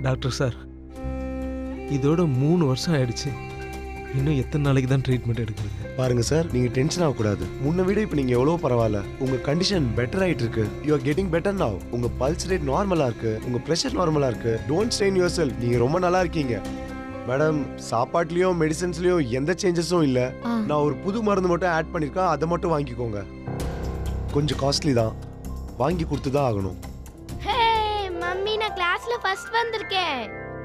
Doctor sir இதோட மூணு வருஷம் ஆயிடுச்சு இன்னும் எத்தனை நாளைக்கு தான் ட்ரீட்மெண்ட் எடுக்கிறது பாருங்க சார் நீங்க டென்ஷன் ஆகக்கூடாது முன்ன விட இப்போ நீங்க எவ்வளவு பரவாயில்ல உங்க கண்டிஷன் பெட்டர் ஆயிட்டு இருக்கு you are getting better now உங்க பல்ஸ் ரேட் நார்மலா இருக்கு உங்க பிரஷர் நார்மலா இருக்கு டோன்ட் ஸ்ட்ரெயின் யுவர் செல் நீங்க ரொம்ப நல்லா இருக்கீங்க மேடம் சாப்பாட்லயும் மெடிசன்ஸ்லயும் எந்த சேஞ்சஸும் இல்ல ஆ. நான் ஒரு புது மருந்து மட்டும் ஆட் பண்ணிருக்கேன் அதை மட்டும் வாங்கிக்கோங்க கொஞ்சம் காஸ்ட்லி தான் வாங்கி கொடுத்து தான் ஆகணும் ஹே மம்மி நான் கிளாஸ்ல ஃபர்ஸ்ட் வந்திருக்கேன்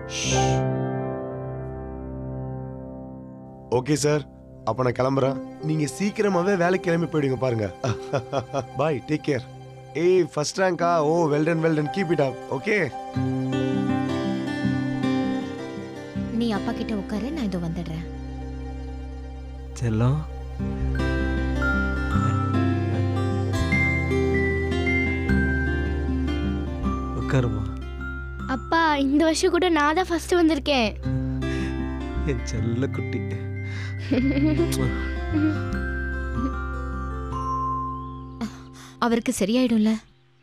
ஓகே சார் அப்ப நான் கிளம்புறேன் நீங்க சீக்கிரமாவே வேலைக்கு கிளம்பி போயிடுங்க பாருங்க பாய் டேக் கேர் ஏய் ஃபர்ஸ்ட் ரேங்கா ஓ well done well done keep it up okay நீ அப்பா கிட்ட உட்காரு நான் இதோ வந்துடுறேன் செல்லம் உட்காருமா அப்பா இந்த வருஷம் கூட நான் தான் ஃபர்ஸ்ட் வந்திருக்கேன் என் செல்ல குட்டி அவருக்கு சரியாயிடும்ல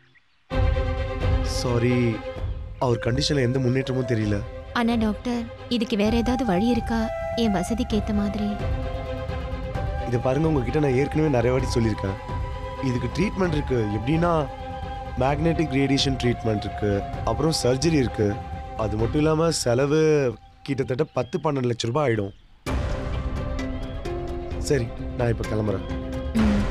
சாரி அவர் கண்டிஷன்ல எந்த முன்னேற்றமும் தெரியல ஆனா டாக்டர் இதுக்கு வேற ஏதாவது வழி இருக்கா என் வசதிக்கு ஏத்த மாதிரி இதை பாருங்க உங்ககிட்ட நான் ஏற்கனவே நிறைய வாட்டி சொல்லியிருக்கேன் இதுக்கு ட்ரீட்மெண்ட் இருக்கு எப்படின்னா மேக்னெட்டிக் ரேடியேஷன் ட்ரீட்மெண்ட் இருக்கு அப்புறம் சர்ஜரி இருக்கு அது மட்டும் இல்லாம செலவு கிட்டத்தட்ட பத்து பன்னெண்டு லட்ச ரூபாய் ஆயிடும் சரி நான் இப்போ கிளம்புறேன் ம்.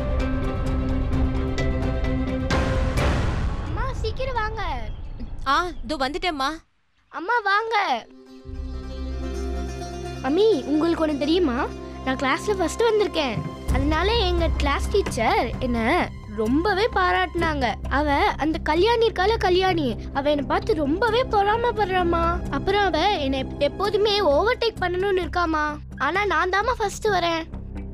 அம்மா சீக்கிரம் வாங்க ஆ இதோ வந்துட்டேம்மா அம்மா வாங்க மம்மி உங்களுக்கு ஒன்று தெரியுமா நான் கிளாஸ்ல ஃபர்ஸ்ட் வந்திருக்கேன் அதனால எங்க கிளாஸ் டீச்சர் என்ன ரொம்பவே பாராட்டினாங்க அவ அந்த கல்யாணி இருக்கால கல்யாணி அவ என்னை பார்த்து ரொம்பவே பொறாமப்படுறாமா அப்புறம் அவ என்னை எப்- எப்போதுமே ஓவர்டேக் பண்ணணும்னு இருக்காமா ஆனா நான் தாம்மா ஃபர்ஸ்ட் வரேன்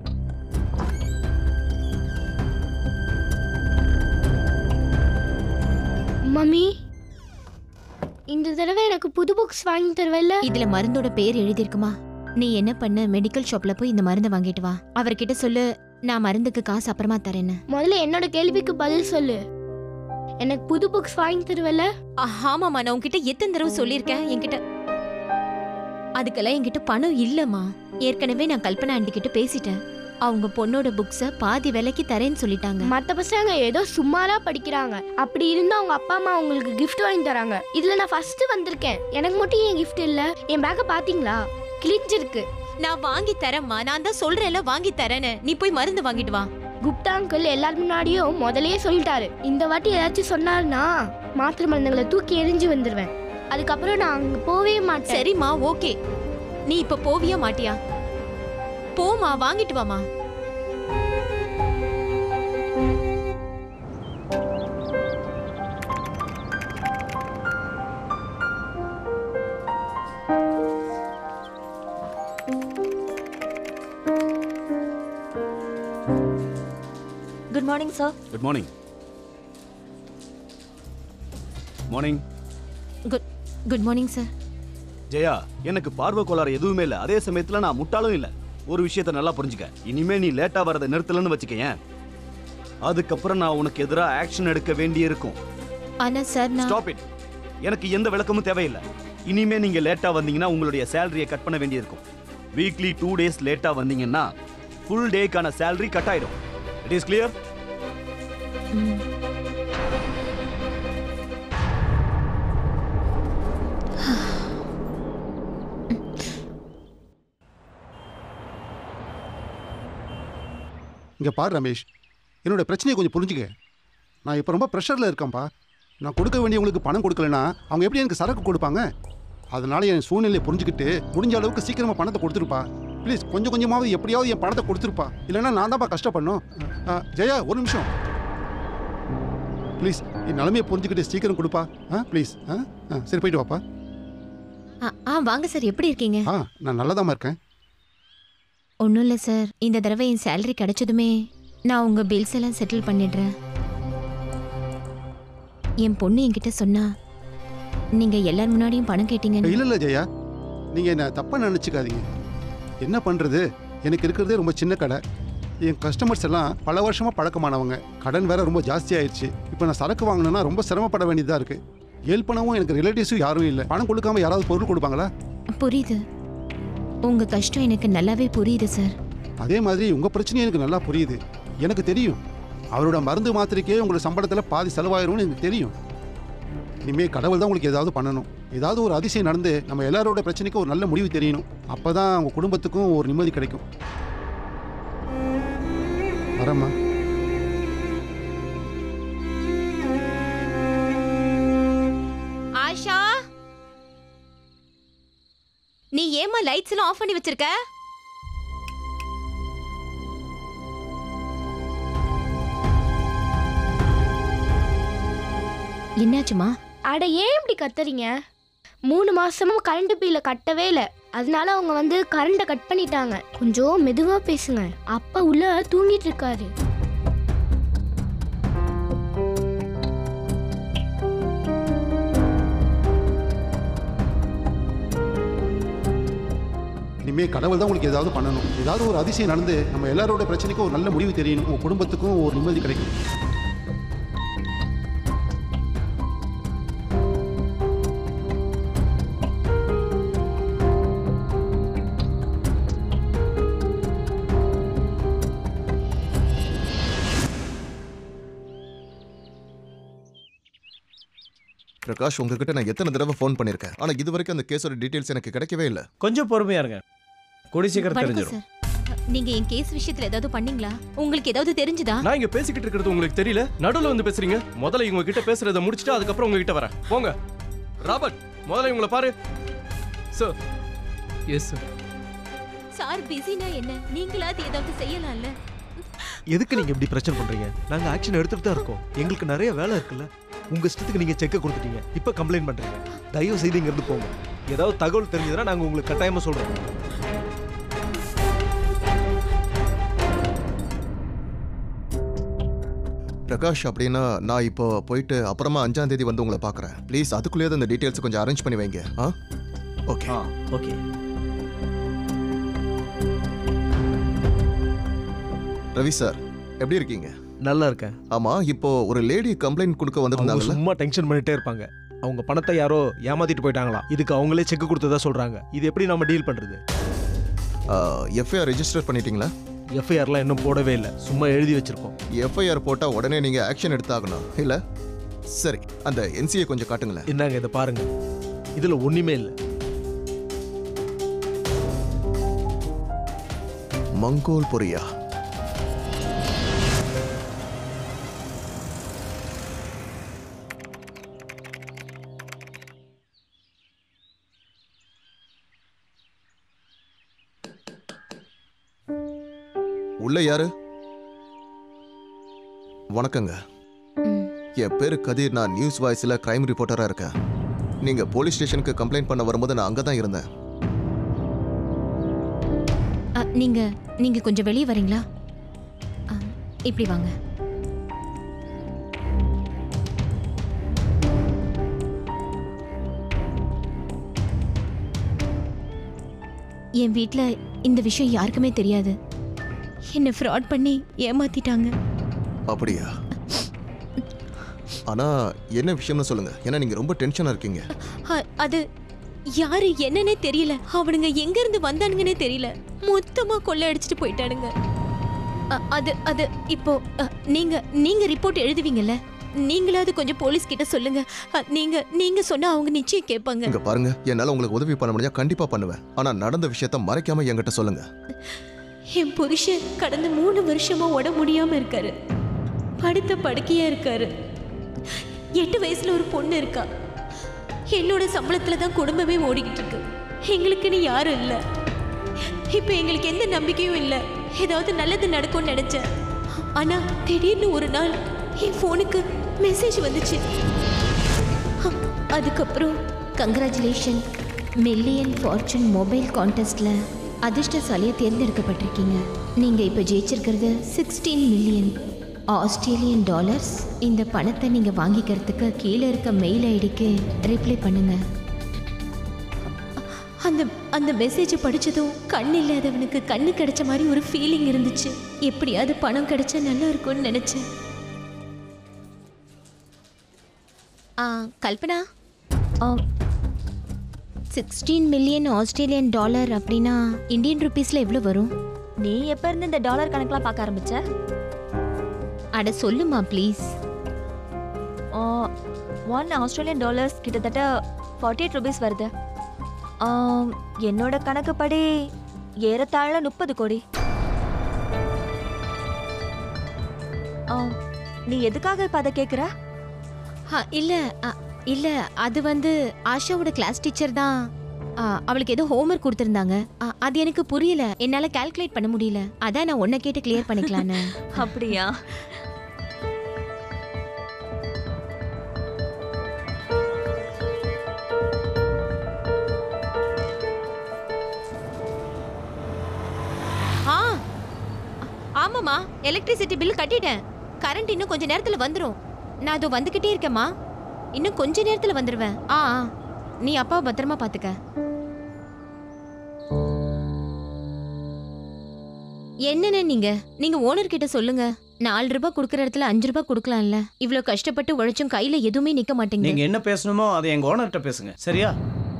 மம்மி இந்த தடவை எனக்கு புது புக்ஸ் வாங்கி தருவல்ல இதுல மருந்தோட பேர் எழுதியிருக்குமா நீ என்ன பண்ண மெடிக்கல் ஷாப்ல போய் இந்த மருந்தை வாங்கிட்டு வா அவர்கிட்ட சொல்லு நான் மருந்துக்கு காசு அப்புறமா தரேன்னு முதல்ல என்னோட கேள்விக்கு பதில் சொல்லு எனக்கு புது புக்ஸ் வாங்கி தருவல்ல ஆ, ஆமாம்மா நான் உன்கிட்ட எத்தனை தடவை சொல்லியிருக்கேன் என்கிட்ட அதுக்கெல்லாம் என்கிட்ட பணம் இல்லம்மா ஏற்கனவே நான் கல்பனா ஆண்டி கிட்ட பேசிட்டேன் அவங்க பொண்ணோட புக்ஸ பாதி விலைக்கு தரேன்னு சொல்லிட்டாங்க மத்த பசங்க ஏதோ சும்மாரா படிக்கிறாங்க அப்படி இருந்தா அவங்க அப்பா அம்மா உங்களுக்கு gift வாங்கி தராங்க இதுல நான் ஃபர்ஸ்ட் வந்திருக்கேன் எனக்கு மட்டும் ஏன் gift இல்ல என் பேக்க பாத்தீங்களா கிழிஞ்சிருக்கு நான் வாங்கி தரேம்மா நான் தான் சொல்றேன்ல வாங்கி தரேன்னு நீ போய் மருந்து வாங்கிட்டு வா குப்தா அங்கிள் எல்லார் முன்னாடியும் முதல்லயே சொல்லிட்டாரு இந்த வாட்டி ஏதாச்சும் சொன்னாருன்னா மாத்திரை மருந்துகளை தூக்கி எரிஞ்சு வந்துருவேன் அதுக்கப்புறம் நான் அங்க போவே மாட்டேன் சரிம்மா ஓகே நீ இப்ப போவியா மாட்டியா போமா வாங்கிட்டு வாமா good morning sir good morning morning good good morning sir Jaya எனக்கு பார்வை கோளாறு எதுவுமே இல்லை அதே சமயத்தில் நான் முட்டாளும் இல்லை ஒரு விஷயத்தை நல்லா புரிஞ்சுக்க இனிமே நீ லேட்டாக வரதை நிறுத்தலன்னு வச்சுக்கயேன் அதுக்கப்புறம் நான் உனக்கு எதிராக ஆக்ஷன் எடுக்க வேண்டியிருக்கும் ஆனா சார் நான் ஸ்டாப் இட் எனக்கு எந்த விளக்கமும் தேவையில்லை இனிமே நீங்க லேட்டா வந்தீங்கன்னா உங்களுடைய சேலரியை கட் பண்ண வேண்டியிருக்கும் வீக்லி டூ டேஸ் லேட்டா வந்தீங்கன்னா ஃபுல் டேக்கான சேலரி கட் ஆயிடும் இட் இஸ் கிளியர் ம். இங்கே பாரு ரமேஷ் என்னோட பிரச்சனையை கொஞ்சம் புரிஞ்சுக்க நான் இப்போ ரொம்ப ப்ரெஷரில் இருக்கேன்ப்பா நான் கொடுக்க வேண்டியவங்களுக்கு பணம் கொடுக்கலனா அவங்க எப்படி எனக்கு சரக்கு கொடுப்பாங்க அதனால என் சூழ்நிலையை புரிஞ்சுக்கிட்டு முடிஞ்ச அளவுக்கு சீக்கிரமாக பணத்தை கொடுத்துருப்பா ப்ளீஸ் கொஞ்சம் கொஞ்சமாவது எப்படியாவது என் பணத்தை கொடுத்துருப்பா இல்லைன்னா நான் தான்ப்பா கஷ்டப்படணும் ஆ, ஜெயா ஒரு நிமிஷம் ப்ளீஸ் என் நிலைமையை புரிஞ்சுக்கிட்டு சீக்கிரம் கொடுப்பா ஆ ப்ளீஸ் ஆ ஆ சரி போயிட்டு வாப்பா ஆ, ஆ வாங்க சார் எப்படி இருக்கீங்க ஆ நான் நல்லதாம்மா இருக்கேன் ஒன்றும் இல்லை சார் இந்த தடவை என் சேலரி கிடைச்சதுமே நான் உங்க பில்ஸ் எல்லாம் செட்டில் பண்ணிடுறேன் என் பொண்ணு என்கிட்ட சொன்னா நீங்க எல்லார் முன்னாடியும் பணம் கேட்டீங்கன்னு இல்லை இல்லை ஜெயா நீங்கள் என்ன தப்பாக நினச்சிக்காதீங்க என்ன பண்ணுறது எனக்கு இருக்கிறதே ரொம்ப சின்ன கடை என் கஸ்டமர்ஸ் எல்லாம் பல வருஷமாக பழக்கமானவங்க கடன் வேற ரொம்ப ஜாஸ்தி ஆயிடுச்சு இப்போ நான் சரக்கு வாங்கணும்னா ரொம்ப சிரமப்பட வேண்டியதாக இருக்குது ஹெல்ப் பண்ணவும் எனக்கு ரிலேட்டிவ்ஸும் யாரும் இல்லை பணம் கொடுக்காம யாராவது பொருள் கொடுப்பாங்களா புரியுது உங்க கஷ்டம் எனக்கு நல்லாவே புரியுது சார் அதே மாதிரி உங்கள் பிரச்சனையும் எனக்கு நல்லா புரியுது எனக்கு தெரியும் அவரோட மருந்து மாத்திரைக்கே உங்களோட சம்பளத்தில் பாதி செலவாயிரும்னு எனக்கு தெரியும் இனிமேல் கடவுள் தான் உங்களுக்கு ஏதாவது பண்ணணும் ஏதாவது ஒரு அதிசயம் நடந்து நம்ம எல்லாரோட பிரச்சனைக்கும் ஒரு நல்ல முடிவு தெரியணும் அப்போ தான் உங்கள் குடும்பத்துக்கும் ஒரு நிம்மதி கிடைக்கும் வரேம்மா ஆஷா நீ ஏமா லைட்ஸ் எல்லாம் ஆஃப் பண்ணி வச்சிருக்க என்னாச்சுமா அட ஏன் இப்படி கத்துறீங்க மூணு மாசமா கரண்ட் பில்ல கட்டவே இல்லை அதனால அவங்க வந்து கரண்ட்டை கட் பண்ணிட்டாங்க கொஞ்சம் மெதுவா பேசுங்க அப்பா உள்ள தூங்கிட்டு இருக்காரு இனிமேல் கடவுள் தான் உங்களுக்கு ஏதாவது பண்ணணும் ஏதாவது ஒரு அதிசயம் நடந்து நம்ம எல்லாரோட பிரச்சனைக்கும் ஒரு நல்ல முடிவு தெரியணும் உங்கள் குடும்பத்துக்கும் ஒரு நிம்மதி கிடைக்கும் பிரகாஷ் உங்ககிட்ட நான் எத்தனை தடவை ஃபோன் பண்ணியிருக்கேன் ஆனா இது வரைக்கும் அந்த கேஸோட டீடைல்ஸ் எனக்கு கிடைக்கவே இல்லை கொஞ்சம் பொறுமையா இருங்க கூடி சீக்கிரம் வணக்கம் தெரிஞ்சிடும் சார் நீங்க என் கேஸ் விஷயத்துல ஏதாவது பண்ணீங்களா உங்களுக்கு ஏதாவது தெரிஞ்சுதா நான் இங்க பேசிக்கிட்டு இருக்கிறது உங்களுக்கு தெரியல நடுவுல வந்து பேசுறீங்க முதல்ல இவங்க கிட்ட பேசுறத முடிச்சிட்டு அதுக்கப்புறம் உங்ககிட்ட வரேன் போங்க ராபர்ட் முதல்ல இவங்கள பாரு சார் எஸ் சார் சார் பிஸினா என்ன நீங்களாவது ஏதாவது செய்யலாம்ல எதுக்கு நீங்க இப்படி பிரச்சனை பண்றீங்க நாங்க ஆக்ஷன் எடுத்துட்டு தான் இருக்கோம் எங்களுக்கு நிறைய வேலை இருக்குல்ல உங்க இஷ்டத்துக்கு நீங்க செக்க கொடுத்துட்டீங்க இப்ப கம்ப்ளைண்ட் பண்றீங்க தயவு செய்து இங்க இருந்து போங்க ஏதாவது தகவல் தெரிஞ்சதுன்னா நாங்க உங்களுக்கு கட்டாயமா சொல்றோம் பிரகாஷ் அப்படின்னா நான் இப்போ போயிட்டு அப்புறமா அஞ்சாம் தேதி வந்து உங்களை பார்க்குறேன் ப்ளீஸ் அதுக்குள்ளேயே அந்த டீடைல்ஸ் கொஞ்சம் அரேஞ்ச் பண்ணி வைங்க ஆ ஓகே ஆ ஓகே ரவி சார் எப்படி இருக்கீங்க நல்லா இருக்கேன் ஆமா இப்போ ஒரு லேடி கம்ப்ளைண்ட் கொடுக்க அவங்க வந்திருந்தாங்கல்ல சும்மா டென்ஷன் பண்ணிட்டே இருப்பாங்க அவங்க பணத்தை யாரோ ஏமாத்திட்டு போயிட்டாங்களா இதுக்கு அவங்களே செக் கொடுத்ததா சொல்றாங்க இது எப்படி நம்ம டீல் பண்றது எஃப்ஐஆர் ரெஜிஸ்டர் பண்ணிட்டீங்களா எஃப்ஐஆர்லாம் இன்னும் போடவே இல்லை சும்மா எழுதி வச்சிருக்கோம் எஃப்ஐஆர் போட்டால் உடனே நீங்கள் ஆக்ஷன் எடுத்தாகணும் இல்லை சரி அந்த என்சிஏ கொஞ்சம் காட்டுங்களேன் என்னங்க இதை பாருங்க இதுல ஒண்ணுமே இல்லை மங்கோல் பொரியா உள்ள யாரு வணக்கங்க ம். என் பேரு கதிர் நான் நியூஸ் வாய்ஸ்ல கிரைம் ரிப்போர்ட்டரா இருக்கேன் நீங்க போலீஸ் ஸ்டேஷனுக்கு கம்ப்ளைண்ட் பண்ண வரும்போது நான் அங்க தான் இருந்தேன் அ, நீங்க நீங்க கொஞ்சம் வெளியே வரீங்களா அ, இப்படி வாங்க என் வீட்ல இந்த விஷயம் யாருக்குமே தெரியாது என்ன ஃப்ராட் பண்ணி ஏமாத்திட்டாங்க அப்படியா ஆனா என்ன விஷயம்னு சொல்லுங்க ஏன்னா நீங்க ரொம்ப டென்ஷனா இருக்கீங்க அ- அது யாரு என்னன்னே தெரியல அவனுங்க எங்க இருந்து வந்தானுங்கன்னே தெரியல மொத்தமா கொள்ளை அடிச்சிட்டு போயிட்டானுங்க அ- அது அது இப்போ அ, நீங்க நீங்க ரிப்போர்ட் எழுதுவீங்கல்ல நீங்களாவது கொஞ்சம் போலீஸ் கிட்ட சொல்லுங்க அ, நீங்க நீங்க சொன்னா அவங்க நிச்சயம் கேட்பாங்க இங்க பாருங்க என்னால உங்களுக்கு உதவி பண்ண முடிஞ்சா கண்டிப்பா பண்ணுவேன் ஆனா நடந்த விஷயத்த மறைக்காம என்கிட்ட சொல்லுங்க என் புருஷன் கடந்த மூணு வருஷமா உட முடியாம இருக்காரு படுத்த படுக்கையா இருக்காரு எட்டு வயசுல ஒரு பொண்ணு இருக்கா என்னோட சம்பளத்துல தான் குடும்பமே ஓடிக்கிட்டு இருக்கு எங்களுக்குன்னு யாரும் இல்ல இப்ப எங்களுக்கு எந்த நம்பிக்கையும் இல்ல ஏதாவது நல்லது நடக்கும்னு நினைச்சேன் ஆனா திடீர்னு ஒரு நாள் என் ஃபோனுக்கு மெசேஜ் வந்துச்சு அ- அதுக்கப்புறம் கங்க்ராச்சுலேஷன் மில்லியன் ஃபார்ச்சூன் மொபைல் கான்டெஸ்ட்ல அதிர்ஷ்டசாலியை தேர்ந்தெடுக்கப்பட்டிருக்கீங்க நீங்க இப்போ ஜெயிச்சிருக்கிறது சிக்ஸ்டீன் மில்லியன் ஆஸ்திரேலியன் டாலர்ஸ் இந்த பணத்தை நீங்க வாங்கிக்கிறதுக்கு கீழே இருக்க மெயில் ஐடிக்கு ரிப்ளை பண்ணுங்க அந்த அந்த மெசேஜை படிச்சதும் கண் இல்லாதவனுக்கு கண்ணு கிடைச்ச மாதிரி ஒரு ஃபீலிங் இருந்துச்சு எப்படியாவது பணம் கிடைச்சா நல்லா இருக்கும்னு நினைச்சேன் ஆ Kalpana sixteen million Australian dollar அப்படின்னா இந்தியன் ருபீஸ்ல எவ்வளோ வரும் நீ எப்ப இருந்து இந்த டாலர் கணக்கெல்லாம் பார்க்க ஆரம்பிச்ச அட சொல்லுமா ப்ளீஸ் ஒன் ஆஸ்திரேலியன் டாலர்ஸ் கிட்டத்தட்ட ஃபார்ட்டி எயிட் ருபீஸ் வருது ஆம், என்னோட கணக்குப்படி ஏறத்தாழ முப்பது கோடி ஆம், நீ எதுக்காக இப்ப அதை கேக்குற இல்ல அ, இல்ல அது வந்து ஆஷாவோட கிளாஸ் டீச்சர் தான் அ, அவளுக்கு ஏதோ ஹோம்ஒர்க் கொடுத்துருந்தாங்க அ, அது எனக்கு புரியல என்னால கால்குலேட் பண்ண முடியல அதான் நான் உன்னை கேட்டு கிளியர் பண்ணிக்கலான்னு அப்படியா ஆ ஆமாம்மா எலக்ட்ரிசிட்டி பில் கட்டிட்டேன் கரண்ட் இன்னும் கொஞ்ச நேரத்துல வந்துரும் நான் அதோ வந்துகிட்டே இருக்கேம்மா இன்னும் கொஞ்ச நேரத்துல வந்துருவேன் ஆ ஆ. நீ அப்பாவை பத்திரமா பாத்துக்க என்னண்ணே நீங்க நீங்க ஓனர் கிட்ட சொல்லுங்க நாலு ரூபாய் கொடுக்கற இடத்துல அஞ்சு ரூபாய் கொடுக்கலாம்ல இவ்ளோ கஷ்டப்பட்டு உழைச்சும் கையில எதுவுமே நிக்க மாட்டேங்குது நீங்க என்ன பேசணுமோ அதை எங்க ஓனர்கிட்ட பேசுங்க சரியா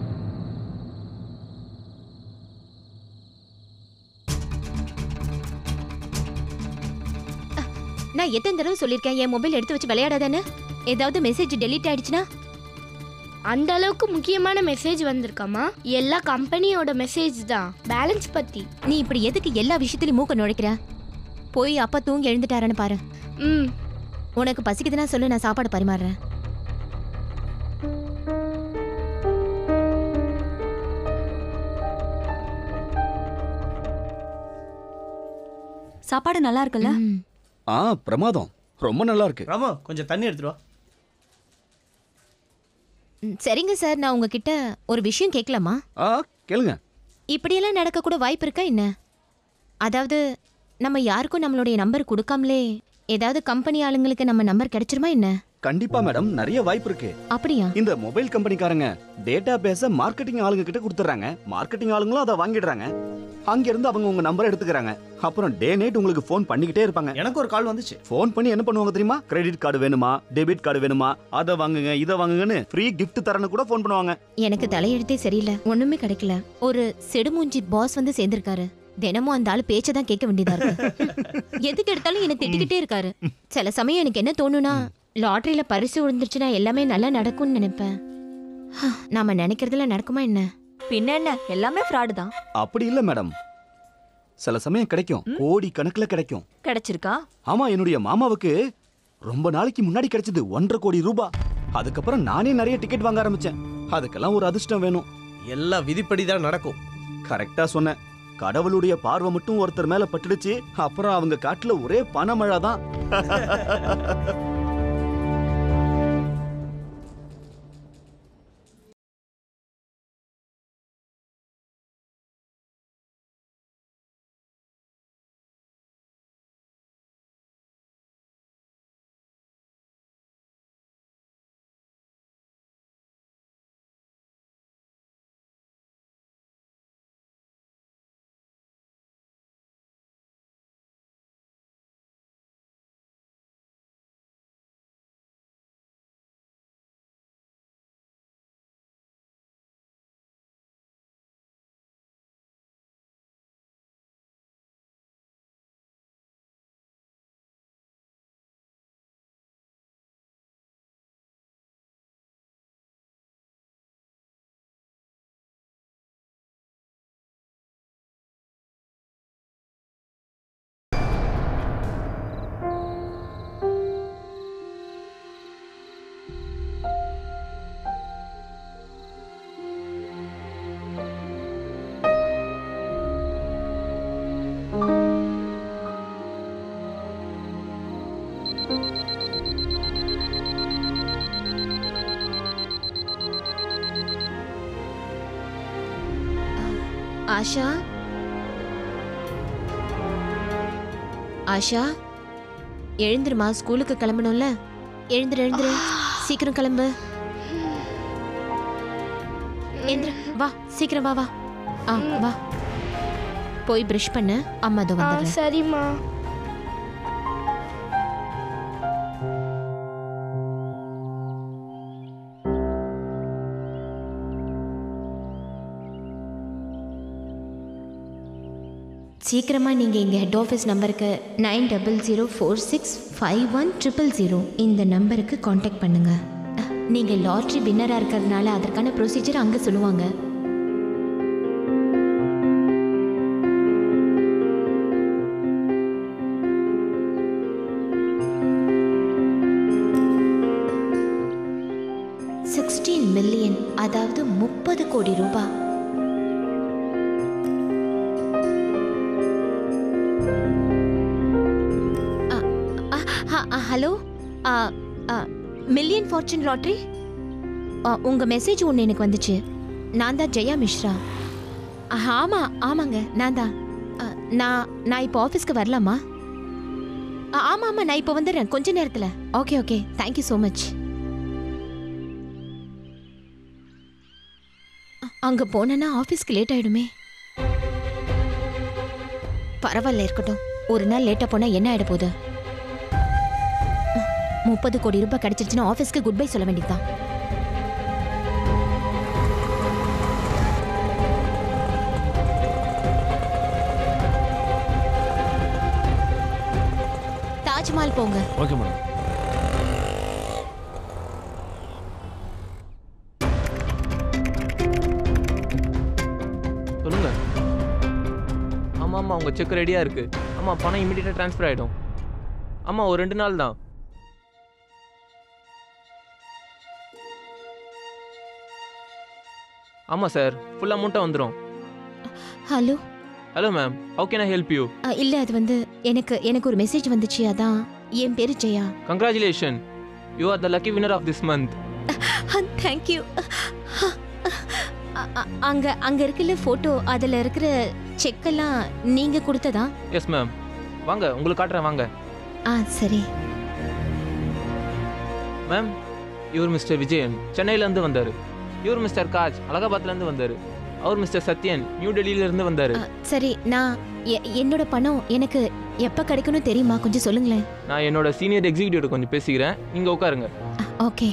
நான் எத்தனை தடவை சொல்லிருக்கேன் என் மொபைல் எடுத்து வச்சு விளையாடாதானே ஏதாவது மெசேஜ் டெலீட் ஆயிடுச்சுன்னா அந்த அளவுக்கு முக்கியமான மெசேஜ் வந்திருக்காமா எல்லா கம்பெனியோட மெசேஜ் தான் பேலன்ஸ் பத்தி நீ இப்படி எதுக்கு எல்லா விஷயத்திலயும் மூக்க நுழைக்கிற போய் அப்பா தூங்கி எழுந்துட்டாரான்னு பாரு ம் உனக்கு பசிக்குதுன்னா சொல்லு நான் சாப்பாடு பரிமாறுறேன் சாப்பாடு நல்லா இருக்குல்ல ம். ஆ பிரமாதம் ரொம்ப நல்லா இருக்கு ராமா கொஞ்சம் தண்ணி எடுத்துட்டு வா ம், சரிங்க சார் நான் உங்ககிட்ட ஒரு விஷயம் கேட்கலாமா ஆ கேளுங்க இப்படியெல்லாம் நடக்க கூட வாய்ப்பு இருக்கா என்ன அதாவது நம்ம யாருக்கும் நம்மளுடைய நம்பர் கொடுக்காமலே ஏதாவது கம்பெனி ஆளுங்களுக்கு நம்ம நம்பர் கிடைச்சிருமா என்ன கண்டிப்பா மேடம் நிறைய வாய்ப்பு இருக்கு அப்படியா இந்த மொபைல் கம்பெனிக்காரங்க டேட்டா பேஸ மார்க்கெட்டிங் ஆளுங்க கிட்ட கொடுத்துறாங்க மார்க்கெட்டிங் ஆளுங்களும் அதை வாங்கிடுறாங்க அங்க இருந்து அவங்க உங்க நம்பர் எடுத்துக்கிறாங்க அப்புறம் டே நைட் உங்களுக்கு ஃபோன் பண்ணிக்கிட்டே இருப்பாங்க எனக்கு ஒரு கால் வந்துச்சு ஃபோன் பண்ணி என்ன பண்ணுவாங்க தெரியுமா கிரெடிட் கார்டு வேணுமா டெபிட் கார்டு வேணுமா அதை வாங்குங்க இதை வாங்குங்கன்னு ஃப்ரீ gift தரன்னு கூட ஃபோன் பண்ணுவாங்க எனக்கு தலையெழுத்தே சரியில்லை ஒண்ணுமே கிடைக்கல ஒரு செடுமூஞ்சி பாஸ் வந்து சேர்ந்திருக்காரு தினமும் அந்த ஆளு பேச்சை தான் கேட்க வேண்டியதா இருக்கு எதுக்கு எடுத்தாலும் என்ன திட்டிக்கிட்டே இருக்காரு சில சமயம் எனக்கு என்ன தோணுனா லாட்டரியில பரிசு விழுந்துருச்சுன்னா எல்லாமே நல்லா நடக்கும்னு நினைப்பேன் நாம நினைக்கிறதுல நடக்குமா என்ன பின்ன என்ன எல்லாமே ஃப்ராடு தான் அப்படி இல்ல மேடம் சில சமயம் கிடைக்கும் கோடி கணக்குல கிடைக்கும் கிடைச்சிருக்கா ஆமா என்னுடைய மாமாவுக்கு ரொம்ப நாளைக்கு முன்னாடி கிடைச்சது ஒன்றரை கோடி ரூபாய் அதுக்கப்புறம் நானே நிறைய டிக்கெட் வாங்க ஆரம்பிச்சேன் அதுக்கெல்லாம் ஒரு அதிர்ஷ்டம் வேணும் எல்லாம் விதிப்படி தான் நடக்கும் கரெக்டா சொன்னேன் கடவுளுடைய பார்வை மட்டும் ஒருத்தர் மேல பட்டுடுச்சு அப்புறம் அவங்க காட்டுல ஒரே பணமழை தான் ஆஷா ஆஷா எழுந்துருமா ஸ்கூலுக்கு கிளம்பணும்ல எழுந்துரு எழுந்துரு சீக்கிரம் கிளம்பு எழுந்துரு வா சீக்கிரம் வா வா ஆ வா போய் ப்ரஷ் பண்ணு அம்மா அதோ ஆ வந்துடுறேன் சரிம்மா சீக்கிரமா நீங்க எங்க ஹெட் ஆஃபீஸ் நம்பருக்கு nine double zero four six five one triple zero இந்த நம்பருக்கு காண்டாக்ட் பண்ணுங்க அஹ், நீங்க லாட்ரி வின்னரா இருக்கிறதுனால அதற்கான ப்ரொசீஜர் அங்க சொல்லுவாங்க சிக்ஸ்டீன் மில்லியன் அதாவது முப்பது கோடி ரூபாய் ஹலோ மில்லியன் ஃபார்ச்சூன் லாட்ரி உங்கள் மெசேஜ் ஒன்று எனக்கு வந்துச்சு நான் தான் ஜெயா மிஸ்ரா அஹ், ஆமா ஆமாங்க நான் தான் அஹ், நான் நான் இப்போ ஆஃபீஸ்க்கு வரலாமா அஹ், ஆமா ஆமா நான் இப்போ வந்துடுறேன் கொஞ்ச நேரத்தில் okay okay thank you so much அங்கே போனேன்னா ஆஃபீஸ்க்கு லேட் ஆயிடுமே பரவாயில்ல இருக்கட்டும் ஒரு நாள் லேட்டாக போனால் என்ன ஆயிட போகுது முப்பது கோடி ரூபாய் கிடைச்சிருச்சுன்னா ஆஃபீஸ்க்கு குட் பை சொல்ல வேண்டியதுதான் தாஜ்மஹால் போங்க ஓகே மேடம் சொல்லுங்க ஆமாம் ஆமாம் உங்கள் செக் ரெடியாக இருக்கு ஆமாம் பணம் இமீடியட்டாக ட்ரான்ஸ்ஃபர் ஆகிடும் ஆமாம் ஒரு ரெண்டு நாள் தான் ஆமாம் சார் ஃபுல் அமௌண்ட்டாக வந்துடும் hello hello ma'am how can I help you uh, இல்ல அது வந்து எனக்கு எனக்கு ஒரு மெசேஜ் வந்துச்சு அதான் என் பேரு Jaya congratulation you are the lucky winner of this month thank you அங்க அங்க இருக்குல்ல போட்டோ அதுல இருக்கிற செக்கெல்லாம் நீங்க கொடுத்ததா எஸ் மேம் வாங்க உங்களுக்கு காட்டுறேன் வாங்க ஆ சரி மேம் இவர் மிஸ்டர் விஜயன் சென்னையிலேருந்து வந்தார் இவர் மிஸ்டர் காஜ் அலகாபாத்லேருந்து வந்தார் அவர் மிஸ்டர் சத்யன் நியூ டெல்லியிலேருந்து வந்தார் அ, சரி நான் எ- என்னோட பணம் எனக்கு எப்ப கிடைக்கணும் தெரியுமா கொஞ்சம் சொல்லுங்களேன் நான் என்னோட சீனியர் எக்ஸிக்யூட்டிவ் கொஞ்சம் பேசிக்கிறேன் நீங்கள் உட்காருங்க okay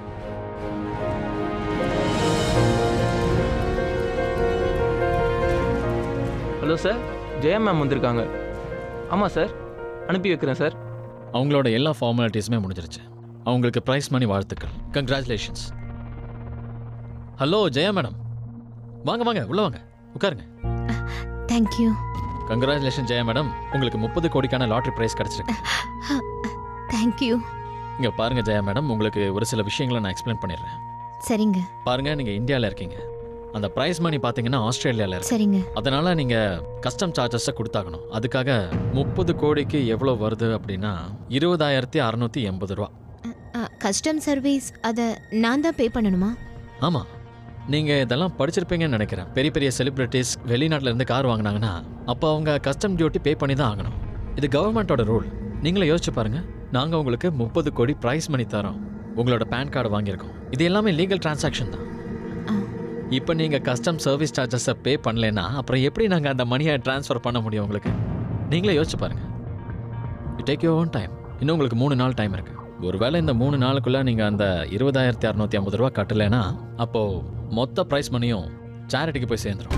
hello sir Jaya ma'am வந்திருக்காங்க ஆமாம் சார் அனுப்பி வைக்கிறேன் சார் அவங்களோட எல்லா ஃபார்மாலிட்டிஸுமே முடிஞ்சிருச்சு அவங்களுக்கு ப்ரைஸ் மணி வாழ்த்துக்கள் கங்க்ராச்சுலேஷன்ஸ் ஹலோ ஜெயா மேடம் வாங்க வாங்க உள்ள வாங்க உட்காருங்க தேங்க்யூ கங்க்ராச்சுலேஷன் ஜெயா மேடம் உங்களுக்கு முப்பது கோடிக்கான லாட்ரி ப்ரைஸ் கிடைச்சிருக்கு தேங்க்யூ இங்க பாருங்க ஜெயா மேடம் உங்களுக்கு ஒரு சில விஷயங்களை நான் எக்ஸ்பிளைன் பண்ணிடுறேன் சரிங்க பாருங்க நீங்க இந்தியாவில் இருக்கீங்க அந்த ப்ரைஸ் மணி பார்த்தீங்கன்னா ஆஸ்திரேலியாவில் இருக்கு சரிங்க அதனால நீங்க கஸ்டம் சார்ஜஸை கொடுத்தாகணும் அதுக்காக முப்பது கோடிக்கு எவ்வளோ வருது அப்படின்னா இருபதாயிரத்தி அறநூற்றி எண்பது ரூபா கஸ்டம் சர்வீஸ் அதை நான் தான் பே பண்ணணுமா ஆமாம் நீங்கள் இதெல்லாம் படிச்சிருப்பீங்கன்னு நினைக்கிறேன் பெரிய பெரிய செலிப்ரிட்டிஸ் வெளிநாட்டுல இருந்து கார் வாங்கினாங்கன்னா அப்போ அவங்க கஸ்டம் டியூட்டி பே பண்ணி தான் ஆகணும் இது கவர்மெண்ட்டோட ரூல் நீங்களே யோசிச்சு பாருங்க நாங்கள் உங்களுக்கு முப்பது கோடி ப்ரைஸ் மணி தரோம் உங்களோட பேன் கார்டு வாங்கியிருக்கோம் இது எல்லாமே லீகல் டிரான்சாக்ஷன் தான் இப்போ நீங்கள் கஸ்டம் சர்வீஸ் சார்ஜஸை பே பண்ணலைன்னா அப்புறம் எப்படி நாங்கள் அந்த மணியை ட்ரான்ஸ்ஃபர் பண்ண முடியும் உங்களுக்கு நீங்களே யோசிச்சு பாருங்க you take you own time இன்னும் உங்களுக்கு மூணு நாள் டைம் இருக்கு ஒருவேளை இந்த மூணு நாளுக்குள்ள நீங்கள் அந்த இருபதாயிரத்தி அறநூற்றி ஐம்பது ரூபா கட்டலைன்னா அப்போது மொத்த ப்ரைஸ் மணியும் சேரிட்டிக்கு போய் சேர்ந்துடும்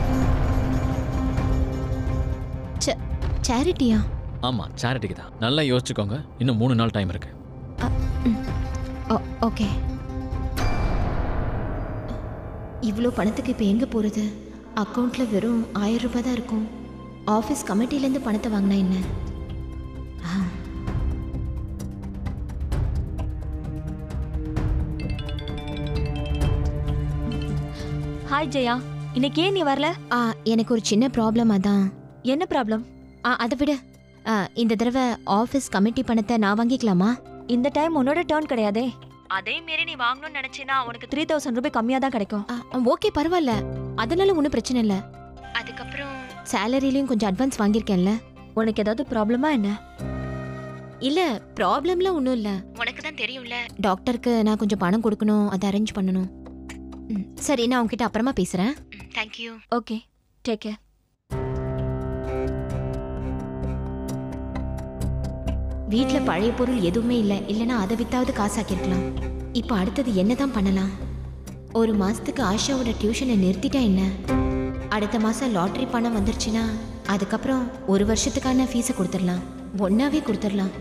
சேரிட்டியா ஆமாம் சேரிட்டிக்கு தான் நல்லா யோசிச்சுக்கோங்க இன்னும் மூணு நாள் டைம் இருக்கு ஓகே இவ்வளோ பணத்துக்கு இப்போ எங்கே போகிறது அக்கௌண்ட்டில் வெறும் ஆயிரம் ரூபாய் தான் இருக்கும் ஆஃபீஸ் கமிட்டிலேருந்து பணத்தை வாங்கினா என்ன ஆ. ஹாய் ஜெயா இன்னைக்கு ஏன் நீ வரல ஆ எனக்கு ஒரு சின்ன ப்ராப்ளம் அதான் என்ன ப்ராப்ளம் ஆ அதை விட ஆ, இந்த தடவை ஆஃபீஸ் கமிட்டி பணத்தை நான் வாங்கிக்கலாமா இந்த டைம் உன்னோட டேர்ன் கிடையாதே அதே மாரி நீ வாங்கணும்னு நினைச்சீனா உனக்கு த்ரீ தௌசண்ட் ரூபாய் கம்மியா தான் கிடைக்கும் ஓகே பரவாயில்ல அதனால ஒன்றும் பிரச்சனை இல்லை அதுக்கப்புறம் சேலரிலையும் கொஞ்சம் அட்வான்ஸ் வாங்கியிருக்கேன்ல உனக்கு ஏதாவது ப்ராப்ளமா என்ன இல்லை ப்ராப்ளம்லாம் ஒன்றும் இல்லை உனக்கு தான் தெரியும்ல டாக்டருக்கு நான் கொஞ்சம் பணம் கொடுக்கணும் அதை அரேஞ்ச் பண்ணணும் ம், சரி நான் உங்ககிட்ட அப்புறமா பேசுகிறேன் தேங்க்யூ ஓகே டேக் கேர் வீட்டில் பழைய பொருள் எதுவுமே இல்லை இல்லைன்னா அதை வித்தாவது காசாக்கியிருக்கலாம் இப்போ அடுத்தது என்ன தான் பண்ணலாம் ஒரு மாதத்துக்கு ஆஷாவோட டியூஷனை நிறுத்திட்டா என்ன அடுத்த மாதம் லாட்ரி பணம் வந்துருச்சுன்னா அதுக்கப்புறம் ஒரு வருஷத்துக்கான ஃபீஸை கொடுத்துடலாம் ஒன்னாவே கொடுத்துடலாம்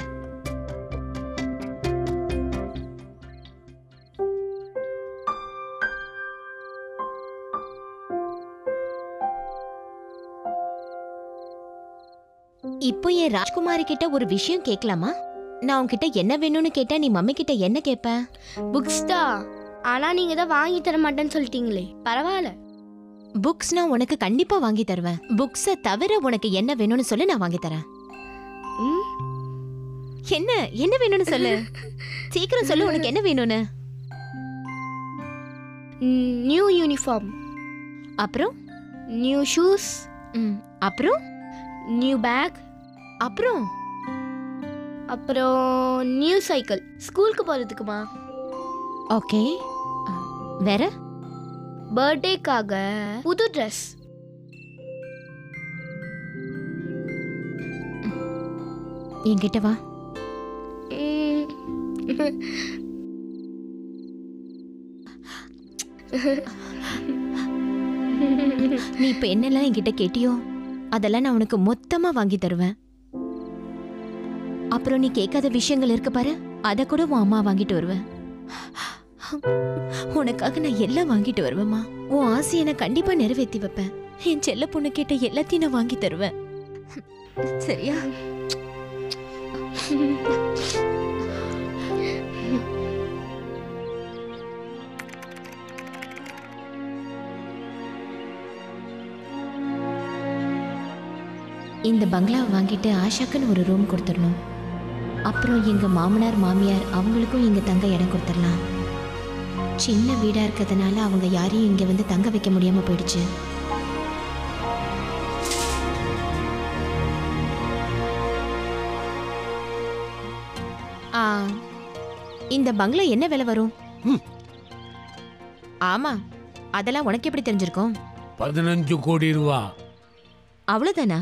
இப்போ என் ராஜ்குமாரி கிட்ட ஒரு விஷயம் கேட்கலாமா நான் உன்கிட்ட என்ன வேணும்னு கேட்டா நீ மம்மி கிட்ட என்ன கேட்ப புக்ஸ் தான் ஆனா நீங்க தான் வாங்கி தர மாட்டேன்னு சொல்லிட்டீங்களே பரவாயில்ல புக்ஸ்னா உனக்கு கண்டிப்பா வாங்கி தருவேன் புக்ஸை தவிர உனக்கு என்ன வேணும்னு சொல்லு நான் வாங்கி தரேன் ம்? என்ன என்ன வேணும்னு சொல்லு சீக்கிரம் சொல்லு உனக்கு என்ன வேணும்னு நியூ யூனிஃபார்ம் அப்புறம் நியூ ஷூஸ் ம், அப்புறம் நியூ பேக் அப்புறம் அப்புறம் நியூ சைக்கிள் ஸ்கூலுக்கு போகிறதுக்குமா ஓகே அ, வேற பர்த்டேக்காக புது ட்ரெஸ் என்கிட்ட வா நீ இப்ப என்னெல்லாம் என்கிட்ட கேட்டியோ அதெல்லாம் நான் உனக்கு மொத்தமா வாங்கி தருவேன் அப்புறம் நீ கேட்காத விஷயங்கள் இருக்கு பாரு அத கூட உன் அம்மா வாங்கிட்டு வருவேன் உனக்காக நான் எல்லாம் வாங்கிட்டு வருவேம்மா உன் ஆசையை நான் கண்டிப்பா நிறைவேற்றி வைப்பேன் என் செல்ல பொண்ணு கேட்ட எல்லாத்தையும் நான் வாங்கி தருவேன் சரியா இந்த பங்களாவை வாங்கிட்டு ஆஷாக்குன்னு ஒரு ரூம் கொடுத்துடணும் அப்புறம் எங்க மாமனார் மாமியார் அவங்களுக்கும் இங்க தங்க இடம் கொடுத்துடலாம் சின்ன வீடா இருக்கிறதுனால அவங்க யாரையும் இங்க வந்து தங்க வைக்க முடியாம போயிடுச்சு ஆ இந்த பங்களா என்ன விலை வரும் ஆமா அதெல்லாம் உனக்கு எப்படி தெரிஞ்சிருக்கும் பதினஞ்சு கோடி ரூபா அவ்வளவுதானா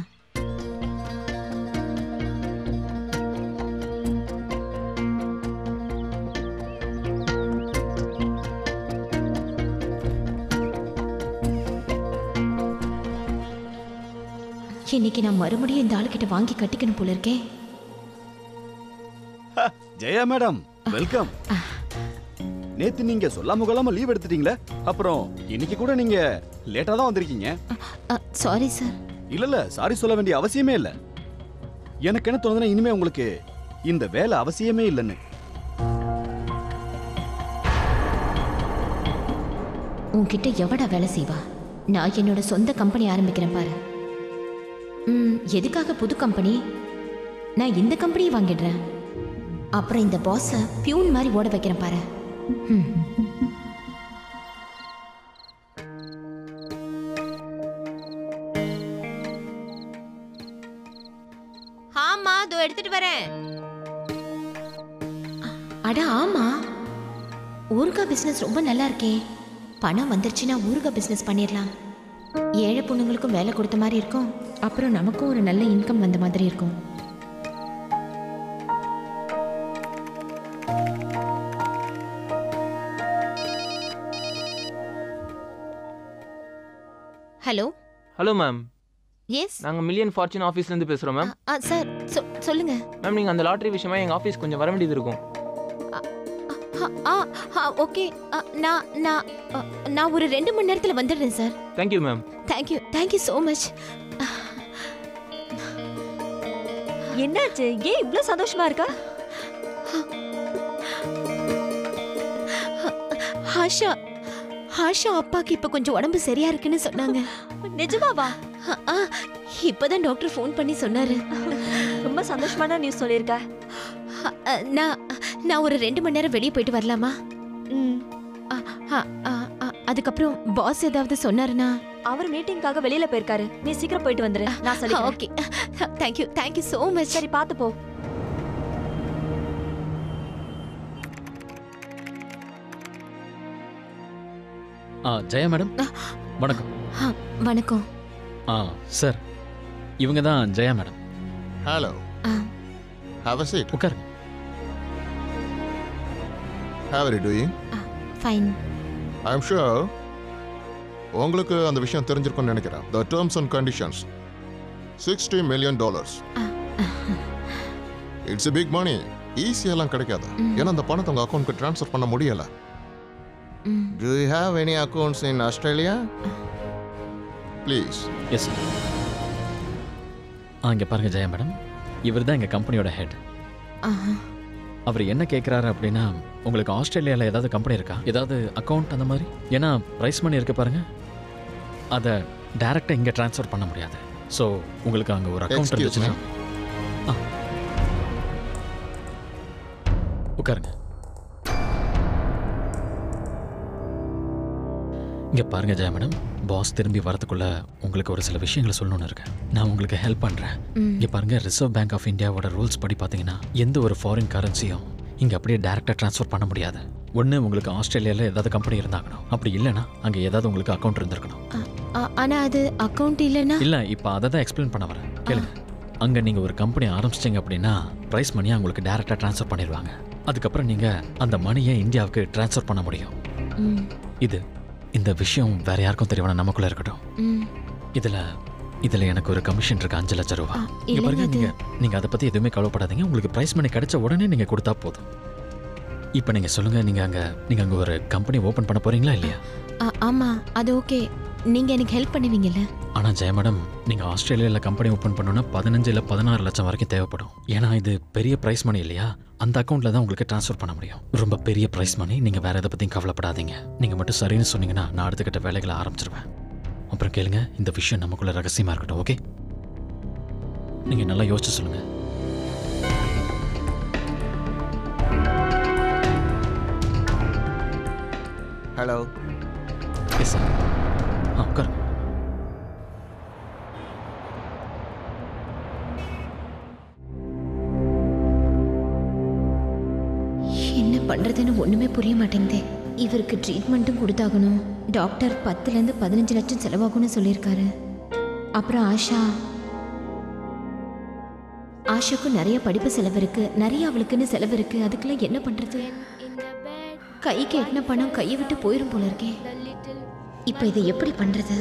இன்னைக்கு நான் மறுபடியும் இந்த ஆளுகிட்ட வாங்கி கட்டிக்கணும் போல இருக்கேன் ஜெயா மேடம் வெல்கம் நேத்து நீங்க சொல்லாம கொள்ளாம லீவ் எடுத்துட்டீங்களே அப்புறம் இன்னைக்கு கூட நீங்க லேட்டா தான் வந்திருக்கீங்க சாரி சார் இல்ல இல்ல சாரி சொல்ல வேண்டிய அவசியமே இல்ல எனக்கு என்ன தோணுதுன்னா இனிமே உங்களுக்கு இந்த வேலை அவசியமே இல்லைன்னு உன்கிட்ட எவடா வேலை செய்வா நான் என்னோட சொந்த கம்பெனி ஆரம்பிக்கிறேன் பாரு ம் எதுக்காக புது கம்பெனி நான் இந்த கம்பெனியை வாங்கிடுறேன் அப்புறம் இந்த பாஸை பியூன் மாதிரி ஓட வைக்கிறேன் பாரு ம். ஆமா இதோ எடுத்துட்டு வரேன் அட ஆமா ஊறுகாய் பிசினஸ் ரொம்ப நல்லா இருக்கே பணம் வந்துருச்சுன்னா ஊறுகாய் பிசினஸ் பண்ணிடலாம் ஏழை பொண்ணுங்களுக்கும் வேலை கொடுத்த மாதிரி இருக்கும் அப்புறம் நமக்கும் ஒரு நல்ல இன்கம் வந்த மாதிரி இருக்கும் ஹலோ ஹலோ மேம் எஸ் நாங்கள் மில்லியன் ஃபார்ச்சூன் ஆஃபீஸ்லேருந்து பேசுகிறோம் மேம் ஆ சார் சொ சொல்லுங்க மேம் நீங்கள் அந்த லாட்ரி விஷயமா எங்கள் ஆஃபீஸ் கொஞ்சம் வர வேண்டியது இருக்கும் ஆ ஆ ஓகே நான் நான் அ, நான் ஒரு ரெண்டு மணி நேரத்தில் வந்துடுறேன் sir thank you ma'am thank you thank you so much என்னாச்சு ஏன் இவ்ளோ சந்தோஷமா இருக்கா ஆஷா ஆஷா அப்பாக்கு இப்ப கொஞ்சம் உடம்பு சரியா இருக்குன்னு சொன்னாங்க நிஜமாவா ஆ இப்பதான் டாக்டர் ஃபோன் பண்ணி சொன்னாரு ரொம்ப சந்தோஷமான நியூஸ் சொல்லியிருக்க அ, நான் நான் ஒரு ரெண்டு மணி நேரம் வெளியே போயிட்டு வரலாமா அ, அ, அ, அ, அதுக்கப்புறம் பாஸ் ஏதாவது சொன்னாருன்னா அவர் மீட்டிங்காக வெளியில போயிருக்காரு நீ சீக்கிரம் போயிட்டு வந்துரு நான் சொல்லி okay thank you thank you so much சரி பார்த்து போ ஆ ஜெயா மேடம் வணக்கம் ஆ, வணக்கம் ஆ சார் இவங்க தான் Jaya madam hello ah. Have a seat உட்காருங்க how are you doing fine I am sure உங்களுக்கு அந்த விஷயம் தெரிஞ்சிருக்கும்னு நினைக்கிறேன் the terms and conditions sixty million dollars it's big money ஈஸியெல்லாம் கிடைக்காது ஏன்னா அந்த பணத்தை உங்கள் அக்கௌண்ட்க்கு ட்ரான்ஸ்ஃபர் பண்ண முடியல do you have any accounts in Australia please yes sir ஆ இங்கே பாருங்க ஜெயா மேடம் இவர் தான் எங்கள் கம்பெனியோட ஹெட் ஆஹா. அவர் என்ன கேட்குறாரு அப்படின்னா உங்களுக்கு ஆஸ்திரேலியாவில் ஏதாவது கம்பெனி இருக்கா ஏதாவது அக்கௌண்ட் அந்த மாதிரி ஏன்னா ப்ரைஸ் மணி இருக்கு பாருங்க அதை டைரெக்டாக இங்கே ட்ரான்ஸ்ஃபர் பண்ண முடியாது ஸோ உங்களுக்கு அங்கே ஒரு அக்கௌண்ட் Excuse இருந்துச்சுன்னா ஆ. உட்காருங்க இங்கே பாருங்க ஜெயா மேடம் பாஸ் திரும்பி வரதுக்குள்ள உங்களுக்கு ஒரு சில விஷயங்களை சொல்லணும்னு இருக்கேன் நான் உங்களுக்கு ஹெல்ப் பண்ணுறேன் ம். இங்கே பாருங்க ரிசர்வ் பேங்க் ஆஃப் இந்தியாவோட ரூல்ஸ் படி பார்த்தீங்கன்னா எந்த ஒரு ஃபாரின் கரன்சியும் இங்கே அப்படியே டேரெக்டாக ட்ரான்ஸ்ஃபர் பண்ண முடியாது ஒன்று உங்களுக்கு ஆஸ்திரேலியாவில் ஏதாவது கம்பெனி இருந்தாகணும் அப்படி இல்லைன்னா அங்கே ஏதாவது உங்களுக்கு அக்கௌண்ட் இருந்திருக்கணும் ஆ- ஆனா அது அக்கவுண்ட் இல்லைன்னா இல்லை இப்போ அதை தான் எக்ஸ்பிளைன் பண்ண வரேன் கேளுங்க அங்கே நீங்கள் ஒரு கம்பெனி ஆரம்பிச்சிட்டிங்க அப்படின்னா ப்ரைஸ் மணியை உங்களுக்கு டேரெக்டாக ட்ரான்ஸ்ஃபர் பண்ணிடுவாங்க அதுக்கப்புறம் நீங்கள் அந்த மணியை இந்தியாவுக்கு ட்ரான்ஸ்ஃபர் பண்ண முடியும் ம், இது இந்த விஷயம் வேற யாருக்கும் தெரிய வேணாம் நமக்குள்ள இருக்கட்டும் ம். இதுல இதுல எனக்கு ஒரு கமிஷன் இருக்கு அஞ்சு லட்சம் ரூபா இங்க இல்லைங்க, பாருங்க அது- நீங்க நீங்க அதை பத்தி எதுவுமே கவலைப்படாதீங்க உங்களுக்கு பிரைஸ் மணி கிடைச்ச உடனே நீங்க கொடுத்தா போதும் இப்போ நீங்க சொல்லுங்க நீங்க அங்க நீங்க அங்க ஒரு கம்பெனி ஓபன் பண்ண போறீங்களா இல்லையா ஆ, ஆமா அது ஓகே நீங்க எனக்கு ஹெல்ப் பண்ணுவீங்கல்ல ஆனா ஜெய மேடம் நீங்க ஆஸ்திரேலியால கம்பெனி ஓபன் பண்ணணும்னா பதினஞ்சு இல்ல பதினாறு லட்சம் வரைக்கும் தேவைப்படும் ஏன்னா இது பெரிய பிரைஸ் மணி இல்லையா அந்த அக்கௌண்ட்ல தான் உங்களுக்கு ட்ரான்ஸ்ஃபர் பண்ண முடியும் ரொம்ப பெரிய பிரைஸ் மணி நீங்க வேற எதை பத்தியும் கவலைப்படாதீங்க நீங்க மட்டும் சரின்னு சொன்னீங்கன்னா நான் அடுத்துக்கிட்ட வேலைகளை ஆரம்பிச்சிருவேன் அப்புறம் கேளுங்க இந்த விஷயம் நமக்குள்ள ரகசியமா இருக்கட்டும் ஓகே நீங்க நல்லா யோசிச்சு சொல்லுங்க ஹலோ எஸ் சார் ஆ உட்காருங்க என்ன பண்றதுன்னு ஒண்ணுமே புரிய மாட்டேங்குதே இவருக்கு ட்ரீட்மெண்ட்டும் கொடுத்தாகணும் டாக்டர் பத்துலேருந்து பதினஞ்சு லட்சம் செலவாகும்னு சொல்லியிருக்காரு அப்புறம் ஆஷா ஆஷாக்கும் நிறைய படிப்பு செலவு இருக்கு நிறைய அவளுக்குன்னு செலவு இருக்கு அதுக்கெல்லாம் என்ன பண்றது கைக்கு எட்டின பணம் கையை விட்டு போயிரும் போல இருக்கே இப்போ இதை எப்படி பண்றது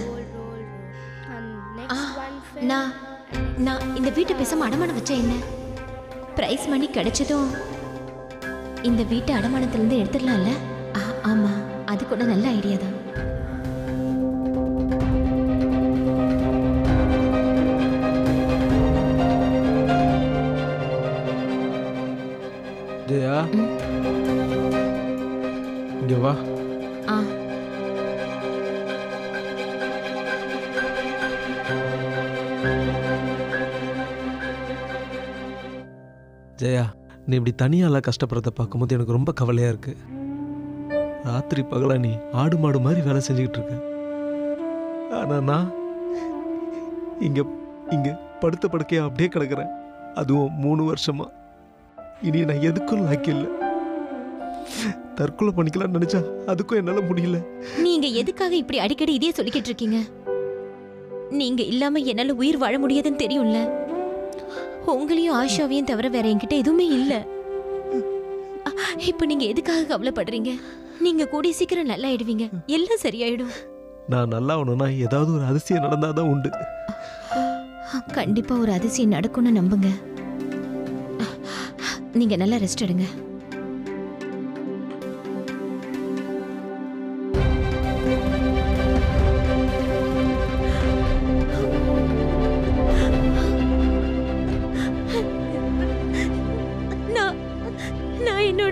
ஆ, நான் நான் இந்த வீட்டை பேசாம அடமானம் வச்சா என்ன பிரைஸ் மணி கிடைச்சதும் இந்த வீட்டை அடமானத்திலிருந்து எடுத்துடலாம்ல ஆ, ஆமா அது கூட நல்ல ஐடியா தான் ஜெயா இங்க வா ஆ ஜெயா நீ இப்படி தனியாலாம் கஷ்டப்படுறத பார்க்கும்போது எனக்கு ரொம்ப கவலையா இருக்கு ராத்திரி பகலா நீ ஆடு மாடு மாதிரி வேலை செஞ்சுக்கிட்டு இருக்க ஆனா நான் இங்க இங்க படுத்த படுக்கையா அப்படியே கிடக்குறேன் அதுவும் மூணு வருஷமா இனி நான் எதுக்கும் லாக்கி இல்லை தற்கொலை பண்ணிக்கலாம்னு நினைச்சா அதுக்கும் என்னால முடியல நீங்க எதுக்காக இப்படி அடிக்கடி இதே சொல்லிக்கிட்டு இருக்கீங்க நீங்க இல்லாம என்னால உயிர் வாழ முடியாதுன்னு தெரியும்ல உங்களையும் ஆஷாவையும் தவிர வேற என்கிட்ட எதுவுமே இல்ல அ, இப்ப நீங்க எதுக்காக கவலைப்படுறீங்க நீங்க கூடிய சீக்கிரம் நல்லா ஆயிடுவீங்க எல்லாம் சரியாயிடும் நான் நல்லா ஆகணும்னா ஏதாவது ஒரு அதிசயம் நடந்தாதான் உண்டு கண்டிப்பா ஒரு அதிசயம் நடக்கும்னு நம்புங்க நீங்க நல்லா ரெஸ்ட் எடுங்க நான் நான் என்னோட